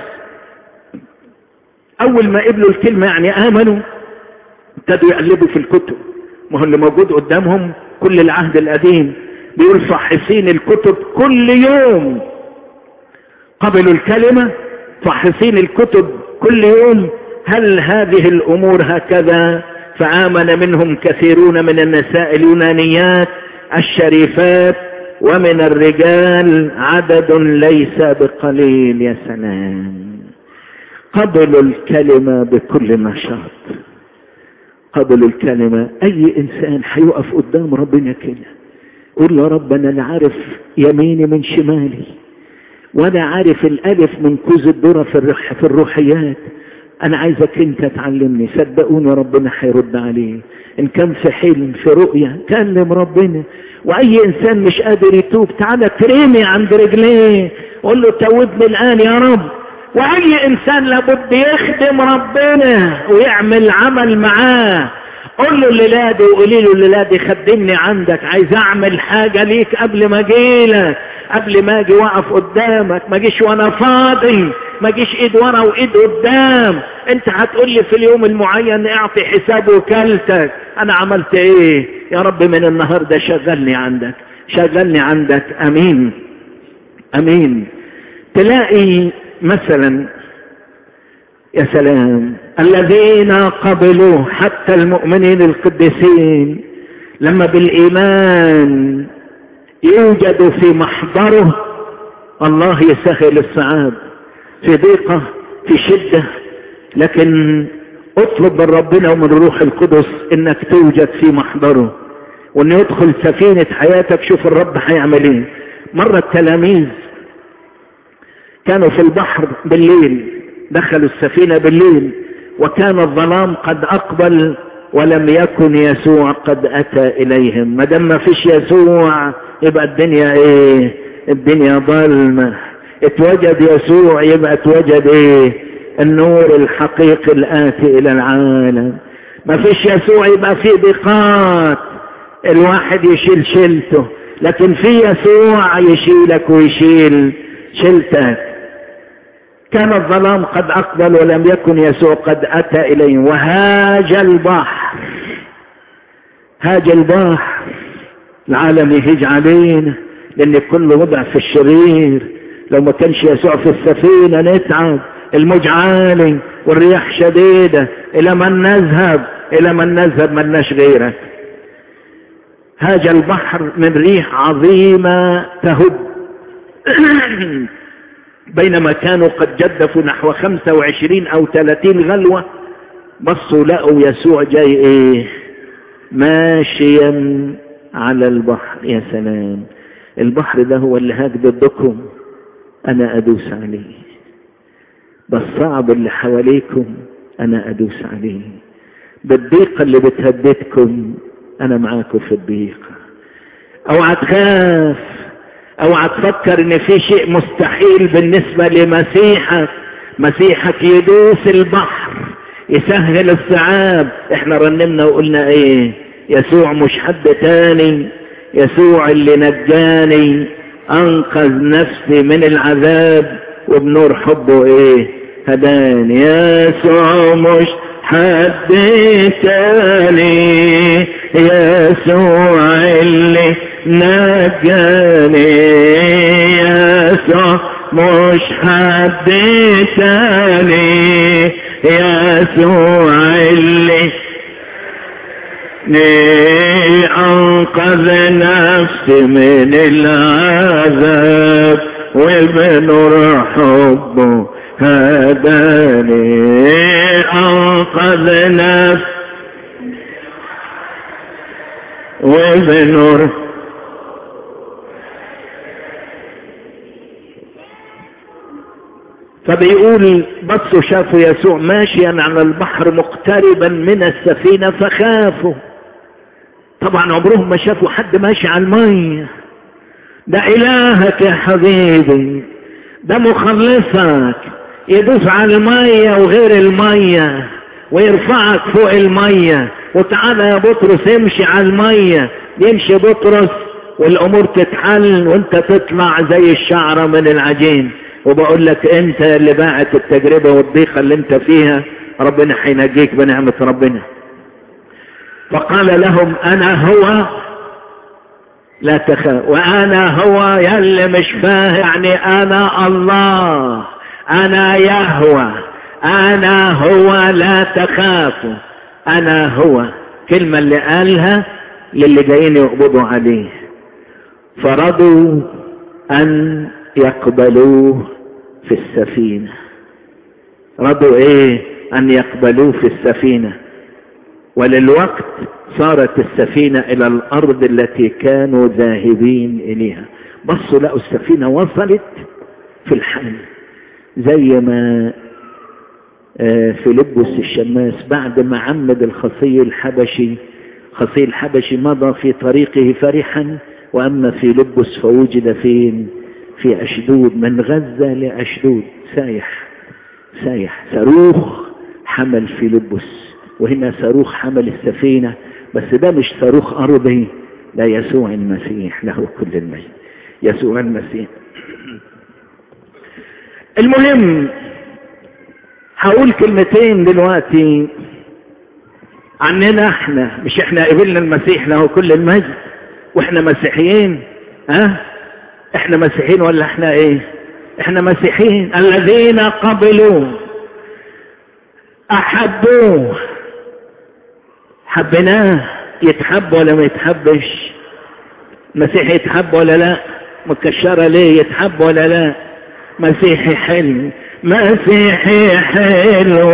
أول ما قبلوا الكلمة يعني آمنوا ابتدوا يقلبوا في الكتب ما هو اللي موجود قدامهم كل العهد القديم بيقول فحصين الكتب كل يوم قبلوا الكلمة فحصين الكتب كل يوم هل هذه الأمور هكذا فآمن منهم كثيرون من النساء اليونانيات الشريفات ومن الرجال عدد ليس بقليل يا سلام قبلوا الكلمة بكل نشاط قبلوا الكلمة اي انسان هيقف قدام ربنا كده قول له رب انا لا عارف يميني من شمالي وانا عارف الالف من كوز الذره في الروح في الروحيات انا عايزك انت تعلمني صدقوني ربنا هيرد عليه ان كان في حلم في رؤية كلم ربنا واي انسان مش قادر يتوب تعالى ترمي عند رجليه قول له توبني الان يا رب واي انسان لابد يخدم ربنا ويعمل عمل معاه قول له للادي وقولي له للادي خدمني عندك عايز اعمل حاجة ليك قبل ما اجيلك قبل ما اجي واقف قدامك ما اجيش وانا فاضي ما اجيش ايد ورا وايد قدام انت هتقول لي في اليوم المعين اعطي حساب وكالتك انا عملت ايه يا رب من النهاردة شغلني عندك شغلني عندك امين امين تلاقي مثلا يا سلام الذين قبلوا حتى المؤمنين القديسين لما بالايمان يوجد في محضره الله يسهل الصعاب في ضيقة في شدة لكن اطلب من ربنا ومن الروح القدس انك توجد في محضره وان يدخل سفينة حياتك شوف الرب هيعمل ايه مرة التلاميذ كانوا في البحر بالليل دخلوا السفينة بالليل وكان الظلام قد اقبل ولم يكن يسوع قد اتى اليهم ما دام ما فيش يسوع يبقى الدنيا ايه الدنيا ظلمة اتوجد يسوع يبقى اتوجد ايه النور الحقيقي الاتي الى العالم ما فيش يسوع يبقى في ضيقات الواحد يشيل شيلته لكن في يسوع يشيلك ويشيل شيلتك كان الظلام قد اقبل ولم يكن يسوع قد اتى اليه وهاج البحر هاج البحر العالم يهيج علينا لان كل وضع في الشرير لو ما كانش يسوع في السفينة نتعب الموج عالي والرياح شديدة الى من نذهب الى من نذهب ملناش غيرك هاج البحر من ريح عظيمة تهب بينما كانوا قد جدفوا نحو خمسة وعشرين او ثلاثين غلوة بصوا لقوا يسوع جاي ايه ماشيا على البحر يا سلام البحر ده هو اللي هاج ضدكم انا ادوس عليه بالصعب اللي حواليكم انا ادوس عليه بالضيقة اللي بتهددكم انا معاكم في الضيقة اوعى تخاف اوعى تفكر ان في شيء مستحيل بالنسبة لمسيحك مسيحك يدوس البحر يسهل الصعاب احنا رنمنا وقلنا ايه يسوع مش حد تاني يسوع اللي نجاني انقذ نفسي من العذاب وبنور حبه ايه هداني يسوع مش حد تاني يسوع اللي نجاني يسوع مش حد تاني يسوع اللي أنقذ نفسي من العذاب وبنور حبه هداني أنقذ نفسي وبنور فبيقول بصوا شافوا يسوع ماشيا على البحر مقتربا من السفينة فخافوا طبعا عمرهم ما شافوا حد ماشي على المية ده إلهك يا حبيبي ده مخلصك يدوس على المية وغير المية ويرفعك فوق المية وتعالى يا بطرس امشي على المية يمشي بطرس والأمور تتحل وانت تطلع زي الشعرة من العجين وبقول لك انت اللي باعت التجربة والضيقة اللي انت فيها ربنا حينجيك بنعمة ربنا فقال لهم انا هو لا تخاف وانا هو يلي مش فاهم يعني انا الله انا يهوى انا هو لا تخافوا انا هو كلمة اللي قالها للي جايين يقبضوا عليه فرضوا ان يقبلوه في السفينة رضوا ايه ان يقبلوه في السفينة وللوقت صارت السفينة إلى الأرض التي كانوا ذاهبين إليها بصوا لقوا السفينة وصلت في الحال زي ما فيلبس الشماس بعد ما عمد الخصي الحبشي خصي الحبشي مضى في طريقه فرحا وأما فيلبس فوجد فين في أشدود من غزة لأشدود سايح سايح صاروخ حمل فيلبس وهنا صاروخ حمل السفينة بس ده مش صاروخ أرضي لا يسوع المسيح له كل المجد يسوع المسيح المهم هقول كلمتين دلوقتي عننا احنا مش احنا قبلنا المسيح له كل المجد واحنا مسيحيين ها احنا مسيحيين ولا احنا ايه احنا مسيحيين الذين قبلوا احبوه حبيناه يتحب ولا ما يتحبش مسيحي يتحب ولا لا مكشرة ليه يتحب ولا لا مسيحي حلو مسيحي حلو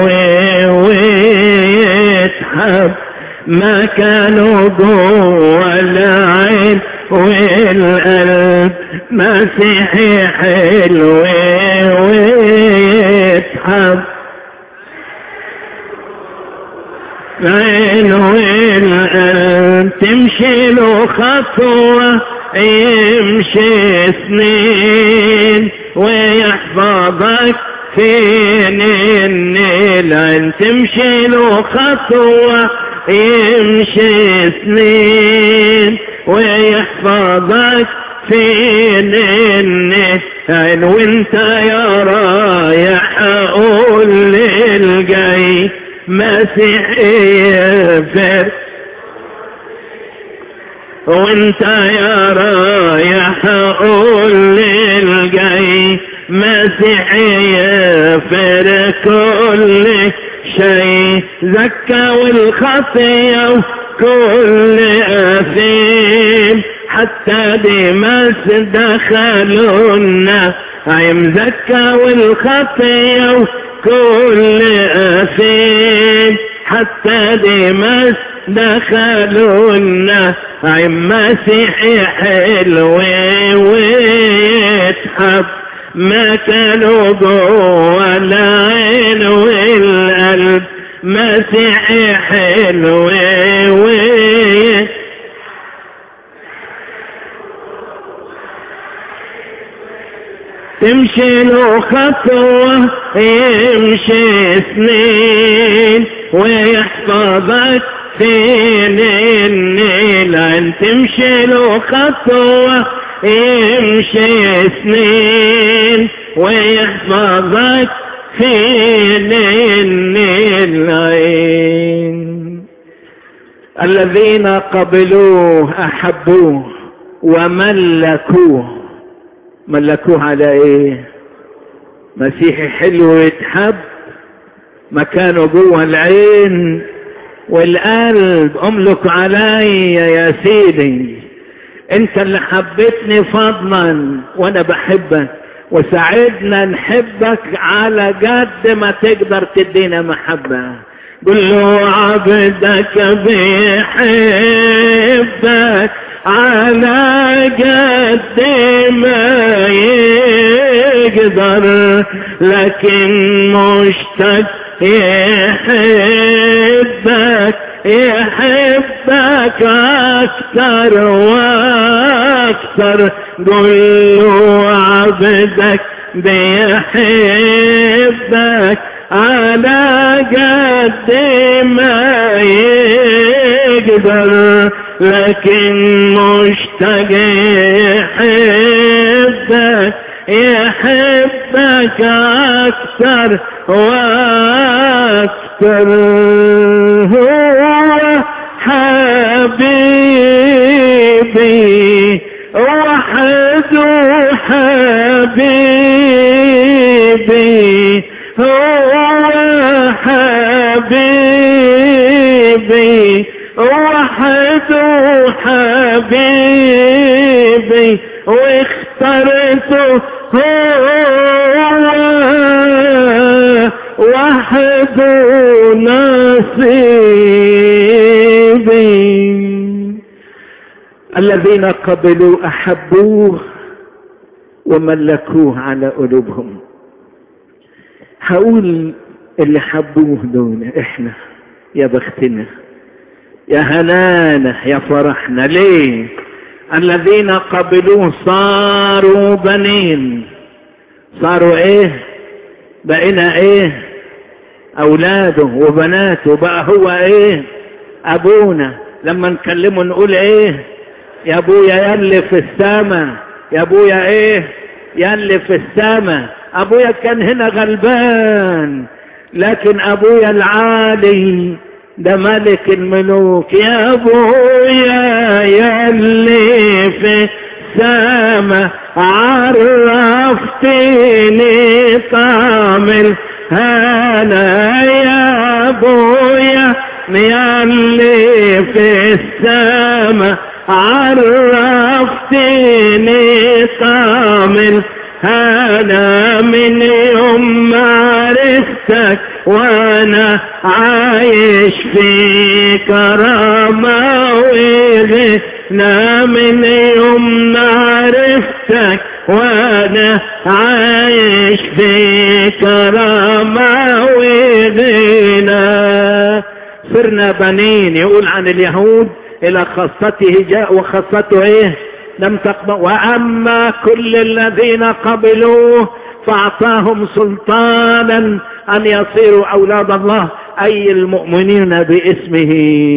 ويتحب ما كانوا جوه العين والقلب مسيحي حلو ويتحب العين والقلب تمشي له خطوة يمشي سنين ويحفظك فين العين تمشي له خطوة يمشي سنين ويحفظك فين العين وانت يا رايح اقول للجاي مسيحي فر وانت يا رايح اقول للجاي مسيحي فر كل شيء زكى والخطية وكل أثيم حتى دمس دخلوا النعيم زكى والخطية وكل أثيم حتى دمس دخلوا النعيم مسيحي حلو ويتحب ما كانوا جوه العين والقلب مسيحي حلو ويتحب تمشي له خطوة يمشي سنين ويحفظك فين النيل تمشي له خطوة يمشي سنين ويحفظك فين العين الذين قبلوه أحبوه وملكوه ملكوه على ايه مسيحي حلو يتحب مكانه جوه العين والقلب املك علي يا سيدي انت اللي حبيتني فضلا وانا بحبك وساعدنا نحبك على قد ما تقدر تدينا محبة قل له عبدك بيحبك على قد ما يقدر لكن مشتاق يحبك يحبك أكثر وأكثر قل له عبدك بيحبك على قد ما يقدر لكن مشتاق يحبك يحبك أكثر وأكثر هو حبيبي وحده حبيبي هو حبيبي وحده حبيبي واخترته هو وحده نصيبي الذين قبلوا احبوه وملكوه على قلوبهم هقول اللي حبوه دول احنا يا بختنا يا هنانا يا فرحنا ليه الذين قبلوه صاروا بنين صاروا ايه بقينا ايه اولاده وبناته بقى هو ايه ابونا لما نكلمه نقول ايه يا ابويا يلي في السماء يا ابويا ايه يلي في السماء ابويا كان هنا غلبان لكن ابويا العالي ده ملك الملوك يا ابويا يلي في السماء عرفتني طعم الهنا يا ابويا يلي في السماء عرفتني طعم الهنا من يوم معرفتك وانا عايش في كرامة وغنى من يوم معرفتك وانا عايش في كرامة وغنى صرنا بنين يقول عن اليهود الى خاصته جاء وخاصته ايه لم تقبل واما كل الذين قبلوه فاعطاهم سلطانا ان يصيروا اولاد الله اي المؤمنين باسمه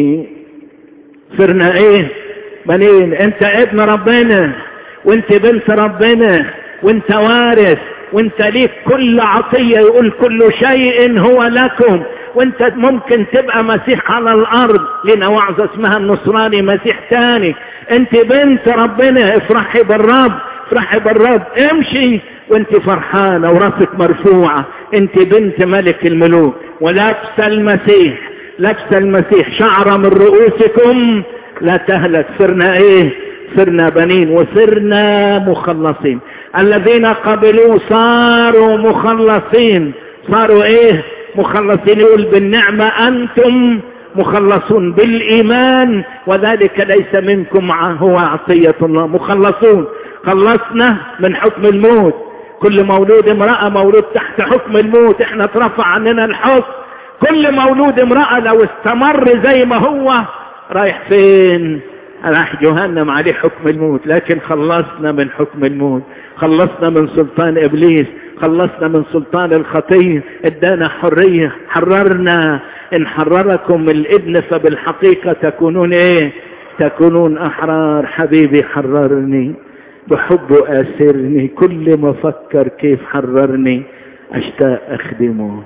صرنا ايه بنين انت ابن ربنا وانت بنت ربنا وانت وارث وانت ليك كل عطية يقول كل شيء هو لكم وانت ممكن تبقى مسيح على الارض لنا وعظة اسمها النصراني مسيح تاني انت بنت ربنا افرحي بالرب افرحي بالرب امشي وانت فرحانة وراسك مرفوعة انت بنت ملك الملوك ولابسة المسيح لابسة المسيح شعرة من رؤوسكم لا تهلك صرنا ايه صرنا بنين وصرنا مخلصين الذين قبلوا صاروا مخلصين صاروا ايه مخلصين يقول بالنعمة انتم مخلصون بالايمان وذلك ليس منكم هو عطية الله مخلصون خلصنا من حكم الموت كل مولود امرأة مولود تحت حكم الموت احنا اترفع عننا الحكم كل مولود امرأة لو استمر زي ما هو رايح فين راح جهنم عليه حكم الموت لكن خلصنا من حكم الموت خلصنا من سلطان ابليس خلصنا من سلطان الخطية ادانا حرية حررنا ان حرركم الابن فبالحقيقة تكونون ايه تكونون احرار حبيبي حررني بحبه اسرني كل ما فكر كيف حررني اشتاق اخدمه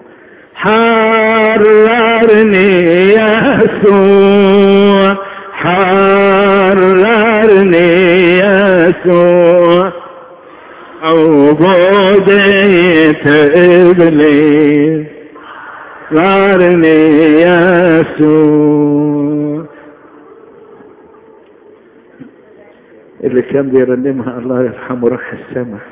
حررني يا يسوع حررني يا يسوع عبودية إبليس حررني يا يسوع اللي كان بيرنمها الله يرحمه راح السماء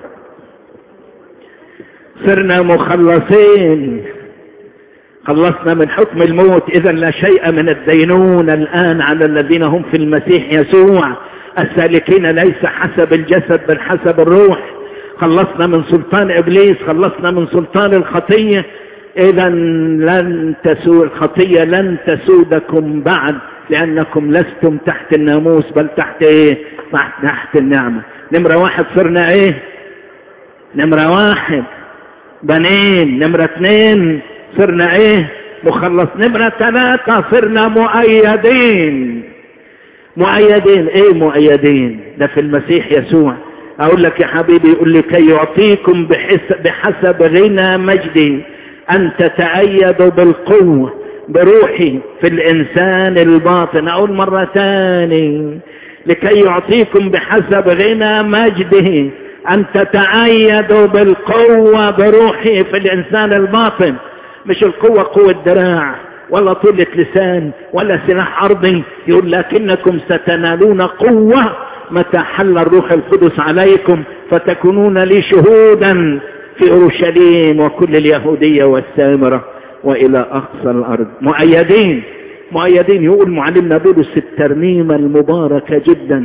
صرنا مخلصين خلصنا من حكم الموت اذا لا شيء من الدينونة الان على الذين هم في المسيح يسوع السالكين ليس حسب الجسد بل حسب الروح خلصنا من سلطان ابليس خلصنا من سلطان الخطية اذا لن تسود الخطية لن تسودكم بعد لانكم لستم تحت الناموس بل تحت ايه تحت النعمة نمرة واحد صرنا ايه نمرة واحد بنين نمرة اثنين صرنا ايه مخلص نمرة ثلاثة صرنا مؤيدين مؤيدين ايه مؤيدين ده في المسيح يسوع اقول لك يا حبيبي يقول لي كي يعطيكم بحسب, بحسب غنى مجدي ان تتأيدوا بالقوة بروحي في الانسان الباطن اقول مرة ثاني لكي يعطيكم بحسب غنى مجده ان تتأيدوا بالقوة بروحي في الانسان الباطن مش القوة قوة دراع ولا طولة لسان ولا سلاح ارضي يقول لكنكم ستنالون قوة متى حل الروح القدس عليكم فتكونون لي شهودا في اورشليم وكل اليهودية والسامرة والى اقصى الارض مؤيدين مؤيدين يقول معلمنا بولس الترنيمة المباركة جدا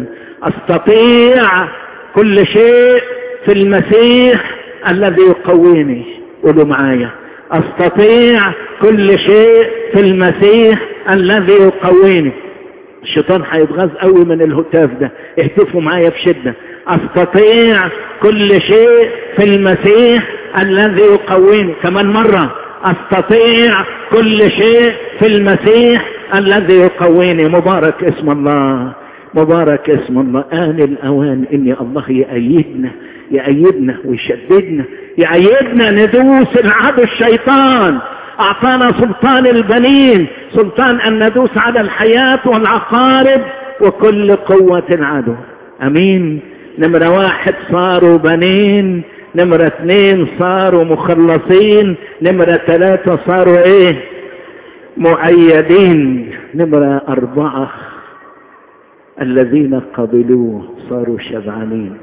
استطيع كل شيء في المسيح الذي يقويني قولوا معايا استطيع كل شيء في المسيح الذي يقويني الشيطان هيتغاظ قوي من الهتاف ده اهتفوا معايا بشده استطيع كل شيء في المسيح الذي يقويني كمان مره استطيع كل شيء في المسيح الذي يقويني مبارك اسم الله مبارك اسم الله آن الأوان إن الله يأيدنا يأيدنا ويشددنا يأيدنا ندوس العدو الشيطان أعطانا سلطان البنين سلطان أن ندوس على الحياة والعقارب وكل قوة العدو أمين نمرة واحد صاروا بنين نمرة اثنين صاروا مخلصين نمرة ثلاثة صاروا ايه مؤيدين نمرة أربعة الذين قبلوه صاروا شبعانين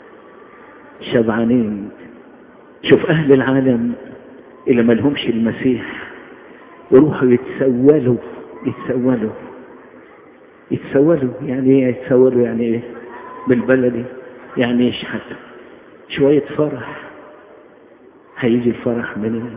شبعانين شوف أهل العالم اللي ما لهمش المسيح يروحوا يتسولوا يتسولوا يتسولوا يعني ايه يتسولوا يعني ايه بالبلدي يعني ايش حتى شوية فرح هيجي الفرح منين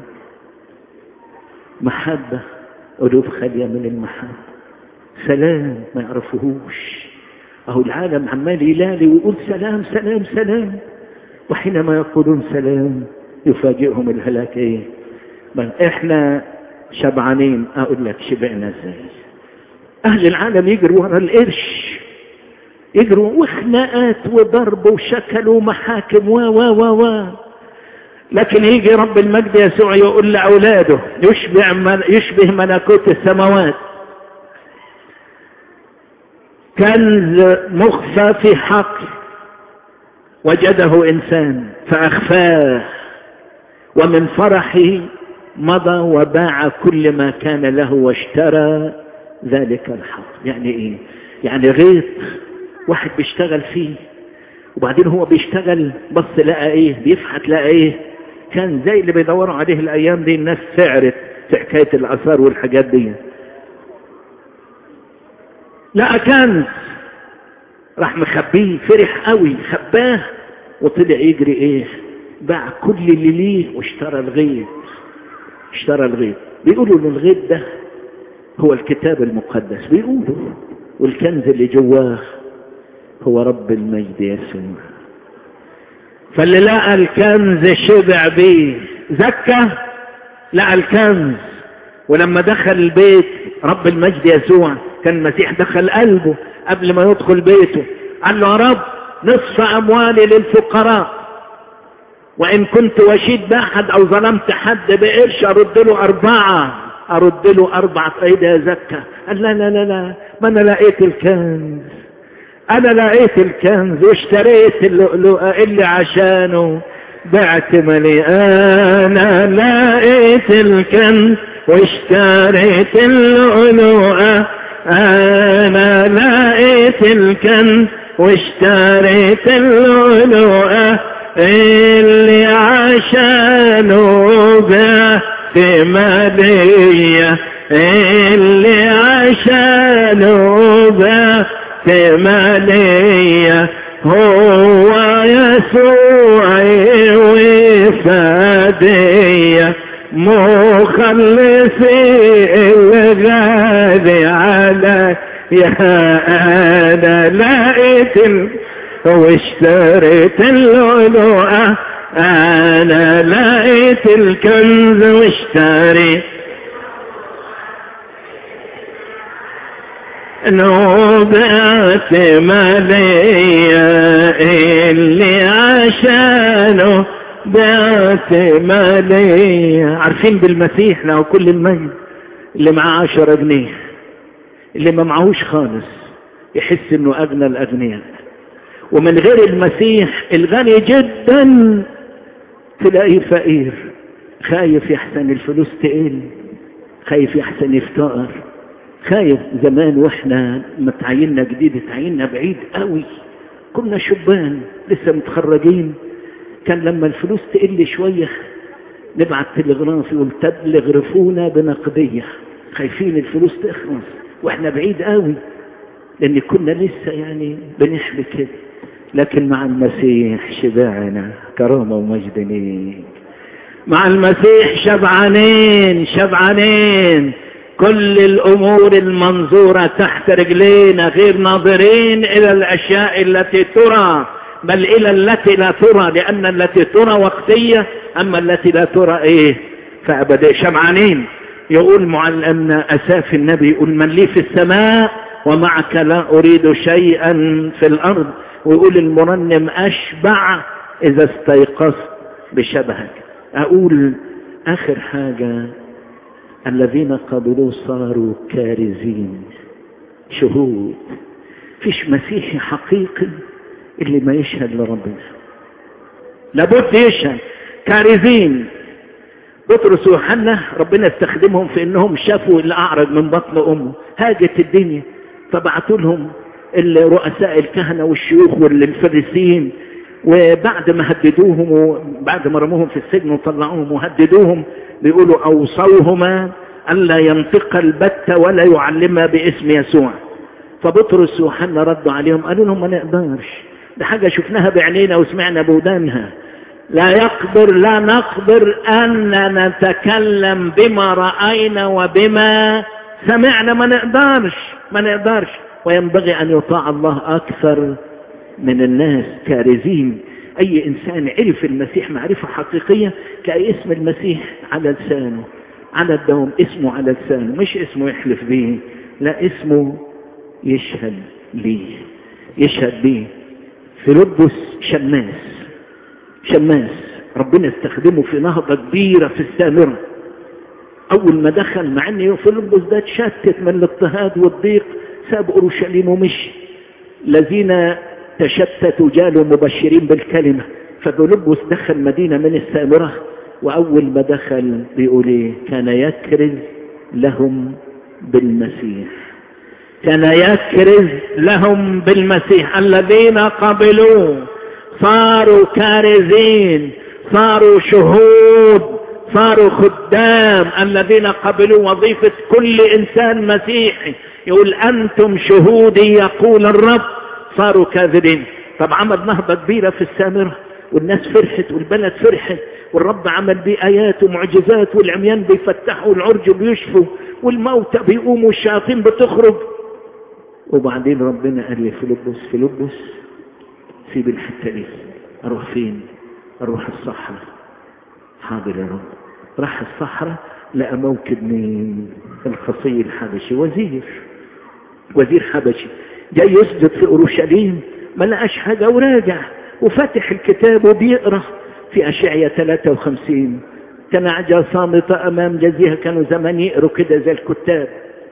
محبة قلوب خالية من المحبة سلام ما يعرفوهوش اهو العالم عمال يلالي ويقول سلام سلام سلام وحينما يقولون سلام يفاجئهم الهلاك ايه بل احنا شبعانين اقول لك شبعنا ازاي اهل العالم يجروا ورا القرش يجروا وخناقات وضرب وشكل ومحاكم و و و و لكن يجي رب المجد يسوع يقول لاولاده يشبه من يشبه ملكوت السماوات كنز مخفى في حقل وجده انسان فاخفاه ومن فرحه مضى وباع كل ما كان له واشترى ذلك الحق يعني ايه يعني غيط واحد بيشتغل فيه وبعدين هو بيشتغل بص لقى ايه بيفحت لقى ايه كان زي اللي بيدوروا عليه الايام دي الناس سعرت في حكايه الاثار والحاجات دي لقى كنز راح مخبيه فرح قوي خباه وطلع يجري ايه باع كل اللي ليه واشترى الغيط اشترى الغيط بيقولوا ان الغيط ده هو الكتاب المقدس بيقولوا والكنز اللي جواه هو رب المجد يسوع فاللي لقى الكنز شبع بيه زكى لقى الكنز ولما دخل البيت رب المجد يسوع كان المسيح دخل قلبه قبل ما يدخل بيته قال له يا رب نصف اموالي للفقراء وان كنت وشيد باحد او ظلمت حد بقرش ارد له اربعه ارد له اربعه فايده زكاه قال لا لا لا لا ما انا لقيت الكنز انا لقيت الكنز واشتريت اللؤلؤه اللي عشانه بعت ملي انا لقيت الكنز واشتريت اللؤلؤه انا لقيت الكنز واشتريت اللؤلؤه اللي عشانه بعت مليه اللي عشانه بعت مالية هو يسوعي وفادية مخلصي الغالي علي يا انا لقيت واشتريت اللؤلؤة انا لقيت الكنز واشتريت نوبات مالية اللي عشانه بات مالية عارفين بالمسيح له كل المجد اللي معاه عشرة جنيه اللي ما معهوش خالص يحس انه اغنى الاغنياء ومن غير المسيح الغني جدا تلاقيه فقير خايف يحسن الفلوس تقل خايف يحسن يفتقر خايف زمان واحنا متعيننا جديد اتعيننا بعيد قوي كنا شبان لسه متخرجين كان لما الفلوس تقل شوية نبعت تلغراف يقول تغرفونا بنقدية خايفين الفلوس تخلص واحنا بعيد قوي لأن كنا لسه يعني بنحبي كده لكن مع المسيح شبعنا كرامة ومجد ليك مع المسيح شبعانين شبعانين كل الأمور المنظورة تحت رجلينا غير ناظرين إلى الأشياء التي ترى بل إلى التي لا ترى لأن التي ترى وقتية أما التي لا ترى إيه فأبدا شبعانين يقول معلمنا أساف النبي يقول من لي في السماء ومعك لا أريد شيئا في الأرض ويقول المرنم أشبع إذا استيقظت بشبهك أقول آخر حاجة الذين قبلوه صاروا كارزين شهود فيش مسيحي حقيقي اللي ما يشهد لربنا لابد يشهد كارزين بطرس ويوحنا ربنا استخدمهم في انهم شافوا الاعرج من بطن امه هاجت الدنيا فبعتوا لهم رؤساء الكهنة والشيوخ والفريسيين وبعد ما هددوهم وبعد ما رموهم في السجن وطلعوهم وهددوهم بيقولوا أوصوهما ألا ينطق البتة ولا يعلمها باسم يسوع فبطرس ويوحنا ردوا عليهم قالوا لهم ما نقدرش ده حاجة شفناها بعينينا وسمعنا بودانها لا يقدر لا نقدر أن نتكلم بما رأينا وبما سمعنا ما نقدرش ما نقدرش وينبغي أن يطاع الله أكثر من الناس كارزين أي إنسان عرف المسيح معرفة حقيقية تلاقي اسم المسيح على لسانه على الدوام اسمه على لسانه مش اسمه يحلف به لا اسمه يشهد ليه يشهد ليه فيلبس شماس شماس ربنا استخدمه في نهضة كبيرة في السامرة أول ما دخل مع أن فيلبس ده تشتت من الاضطهاد والضيق ساب أورشليم ومشي الذين تشتتوا جالوا مبشرين بالكلمة ففيلبس دخل مدينة من السامرة وأول ما دخل بيقول إيه كان يكرز لهم بالمسيح كان يكرز لهم بالمسيح الذين قبلوه صاروا كارزين صاروا شهود صاروا خدام الذين قبلوا وظيفة كل إنسان مسيحي يقول أنتم شهودي يقول الرب صاروا كاذبين طب عمل نهضة كبيرة في السامرة والناس فرحت والبلد فرحت والرب عمل بيه آيات ومعجزات والعميان بيفتحوا والعرج بيشفوا والموتى بيقوموا والشياطين بتخرج وبعدين ربنا قال لي فيلبس فيلبس سيب الحتة دي اروح فين اروح الصحراء حاضر يا رب راح الصحراء لقى موكب من الخصي الحبشي وزير وزير حبشي جاي يسجد في اورشليم ما لقاش حاجه وراجع وفتح الكتاب وبيقرا في اشعياء 53 تنعجى صامتة امام جزيها كانوا زمان يقروا كده زي الكتاب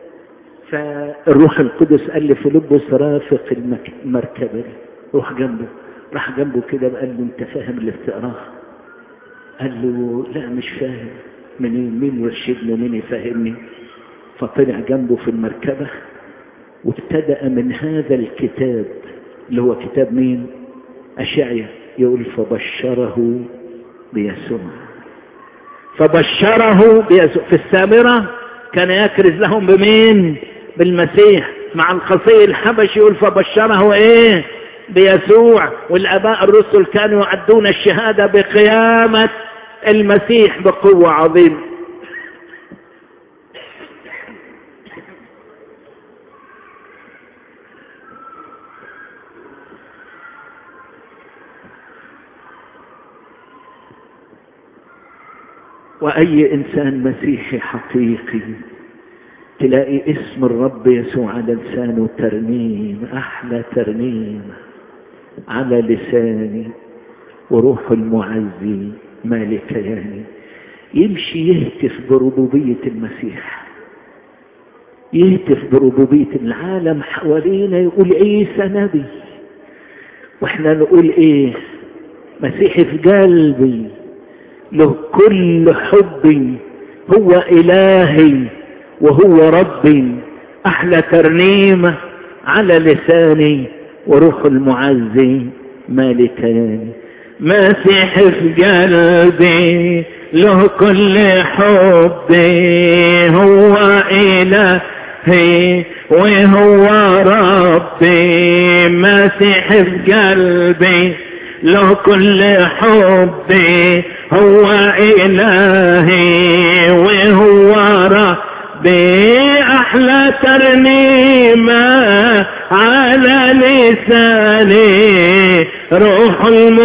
فالروح القدس قال لفيلبس رافق المركبه روح جنبه راح جنبه كده قال له انت فاهم اللي بتقراه قال له لا مش فاهم منين مين يرشدني ومين يفهمني فطلع جنبه في المركبة وابتدأ من هذا الكتاب اللي هو كتاب مين أشعيا يقول فبشره بيسوع فبشره بيسوع في السامرة كان يكرز لهم بمين بالمسيح مع الخصي الحبشي يقول فبشره ايه بيسوع والاباء الرسل كانوا يعدون الشهادة بقيامة المسيح بقوة عظيمة وأي إنسان مسيحي حقيقي تلاقي اسم الرب يسوع على لسانه ترنيم أحلى ترنيم على لساني وروح المعزي مالك يعني يمشي يهتف بربوبية المسيح يهتف بربوبية العالم حوالينا يقول عيسى نبي واحنا نقول ايه مسيحي في قلبي له كل حبي هو إلهي وهو ربي أحلى ترنيمة على لساني وروح المعزي مالكاني مسيح في قلبي له كل حبي هو إله إلهي وهو ربي مسيح في قلبي له كل حبي هو إلهي وهو ربي أحلى ترنيمة على لساني روح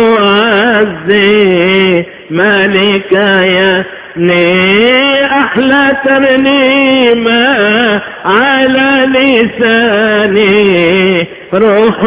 المعزي مالك يا ني أحلى ترنيمة على لساني روح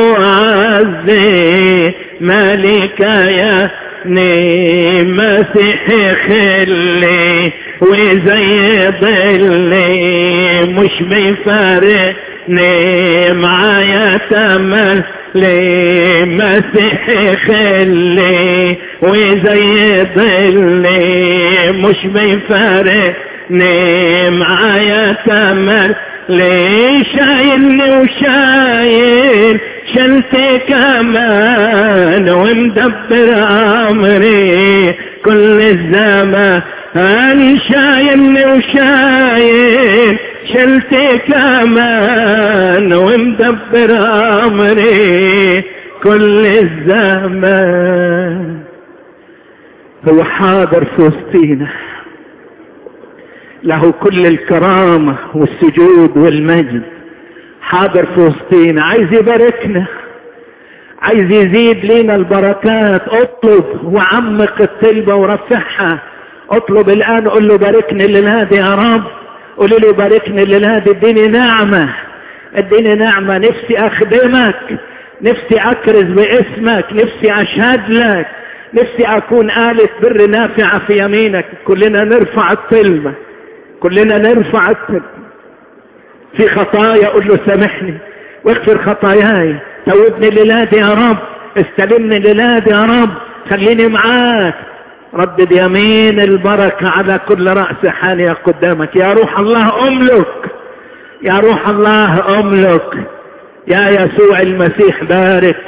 المعزي مالك يا ني مسيح خلي وزي ظلي مش بيفارقني معايا تمل لي مسيح خلي وزي ظلي مش بيفارقني معايا تمل ليه شايلني وشايل شلتي كمان ومدبر امري كل الزمان شايلني وشايل شلتي كمان ومدبر امري كل الزمان هو حاضر في وسطينا له كل الكرامة والسجود والمجد حاضر في وسطينا عايز يباركنا عايز يزيد لينا البركات اطلب وعمق الطلبة ورفعها اطلب الان قل له باركني الليلة دي يا رب قول له باركني الليلة دي اديني نعمة اديني نعمة نفسي اخدمك نفسي اكرز باسمك نفسي اشهد لك نفسي اكون آلة بر نافعة في يمينك كلنا نرفع الطلبة كلنا نرفع الطلبة في خطايا قل له سامحني واغفر خطاياي توبني للادي يا رب استلمني للادي يا رب خليني معاك ردد يمين البركة على كل رأس حانية قدامك يا روح الله املك يا روح الله املك يا يسوع المسيح بارك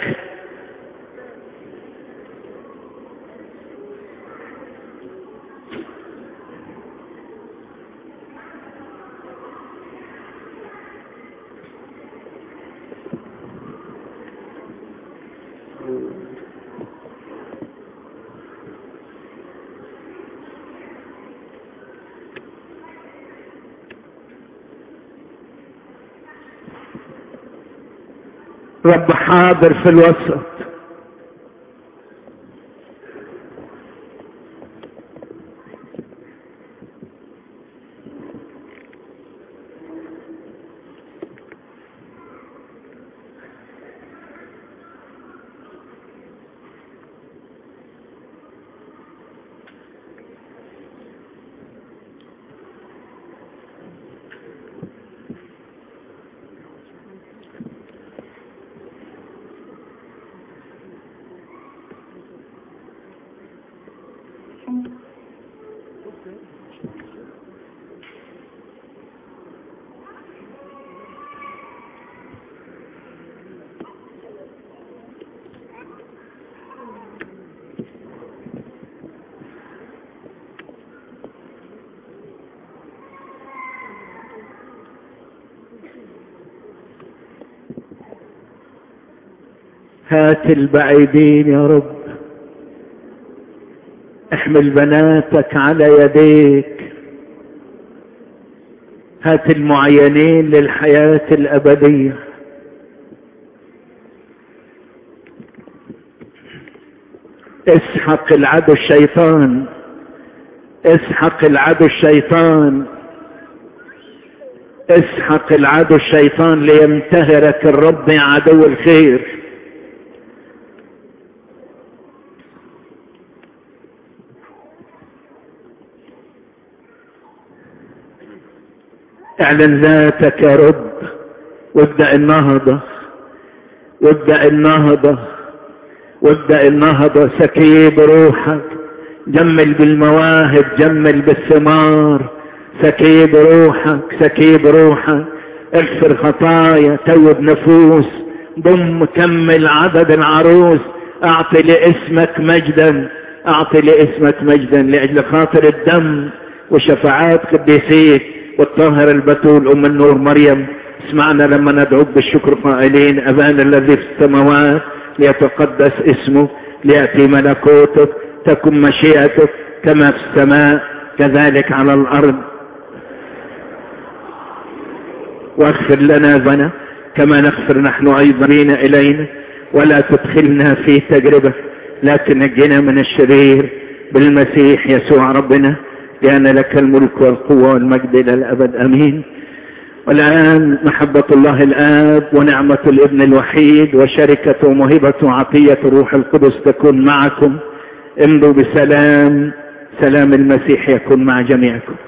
رب حاضر في الوسط هات البعيدين يا رب احمل بناتك على يديك هات المعينين للحياة الأبدية اسحق العدو الشيطان اسحق العدو الشيطان اسحق العدو الشيطان ليمتهرك الرب عدو الخير اعلن ذاتك يا رب وابدأ النهضة وابدأ النهضة وابدأ النهضة سكيب روحك جمل بالمواهب جمل بالثمار سكيب روحك سكيب روحك اغفر خطايا توب نفوس ضم كمل عدد العروس اعطي لاسمك مجدا اعطي لاسمك مجدا لاجل خاطر الدم وشفاعات قديسيك والطاهر البتول أم النور مريم اسمعنا لما ندعوك بالشكر قائلين أبانا الذي في السماوات ليتقدس اسمه ليأتي ملكوتك تكن مشيئتك كما في السماء كذلك على الأرض واغفر لنا ذنب كما نغفر نحن أيضا إلينا ولا تدخلنا في تجربة لكن نجنا من الشرير بالمسيح يسوع ربنا لأن لك الملك والقوة والمجد إلى الأبد أمين والآن محبة الله الآب ونعمة الابن الوحيد وشركة ومهبة وعطية الروح القدس تكون معكم امضوا بسلام سلام المسيح يكون مع جميعكم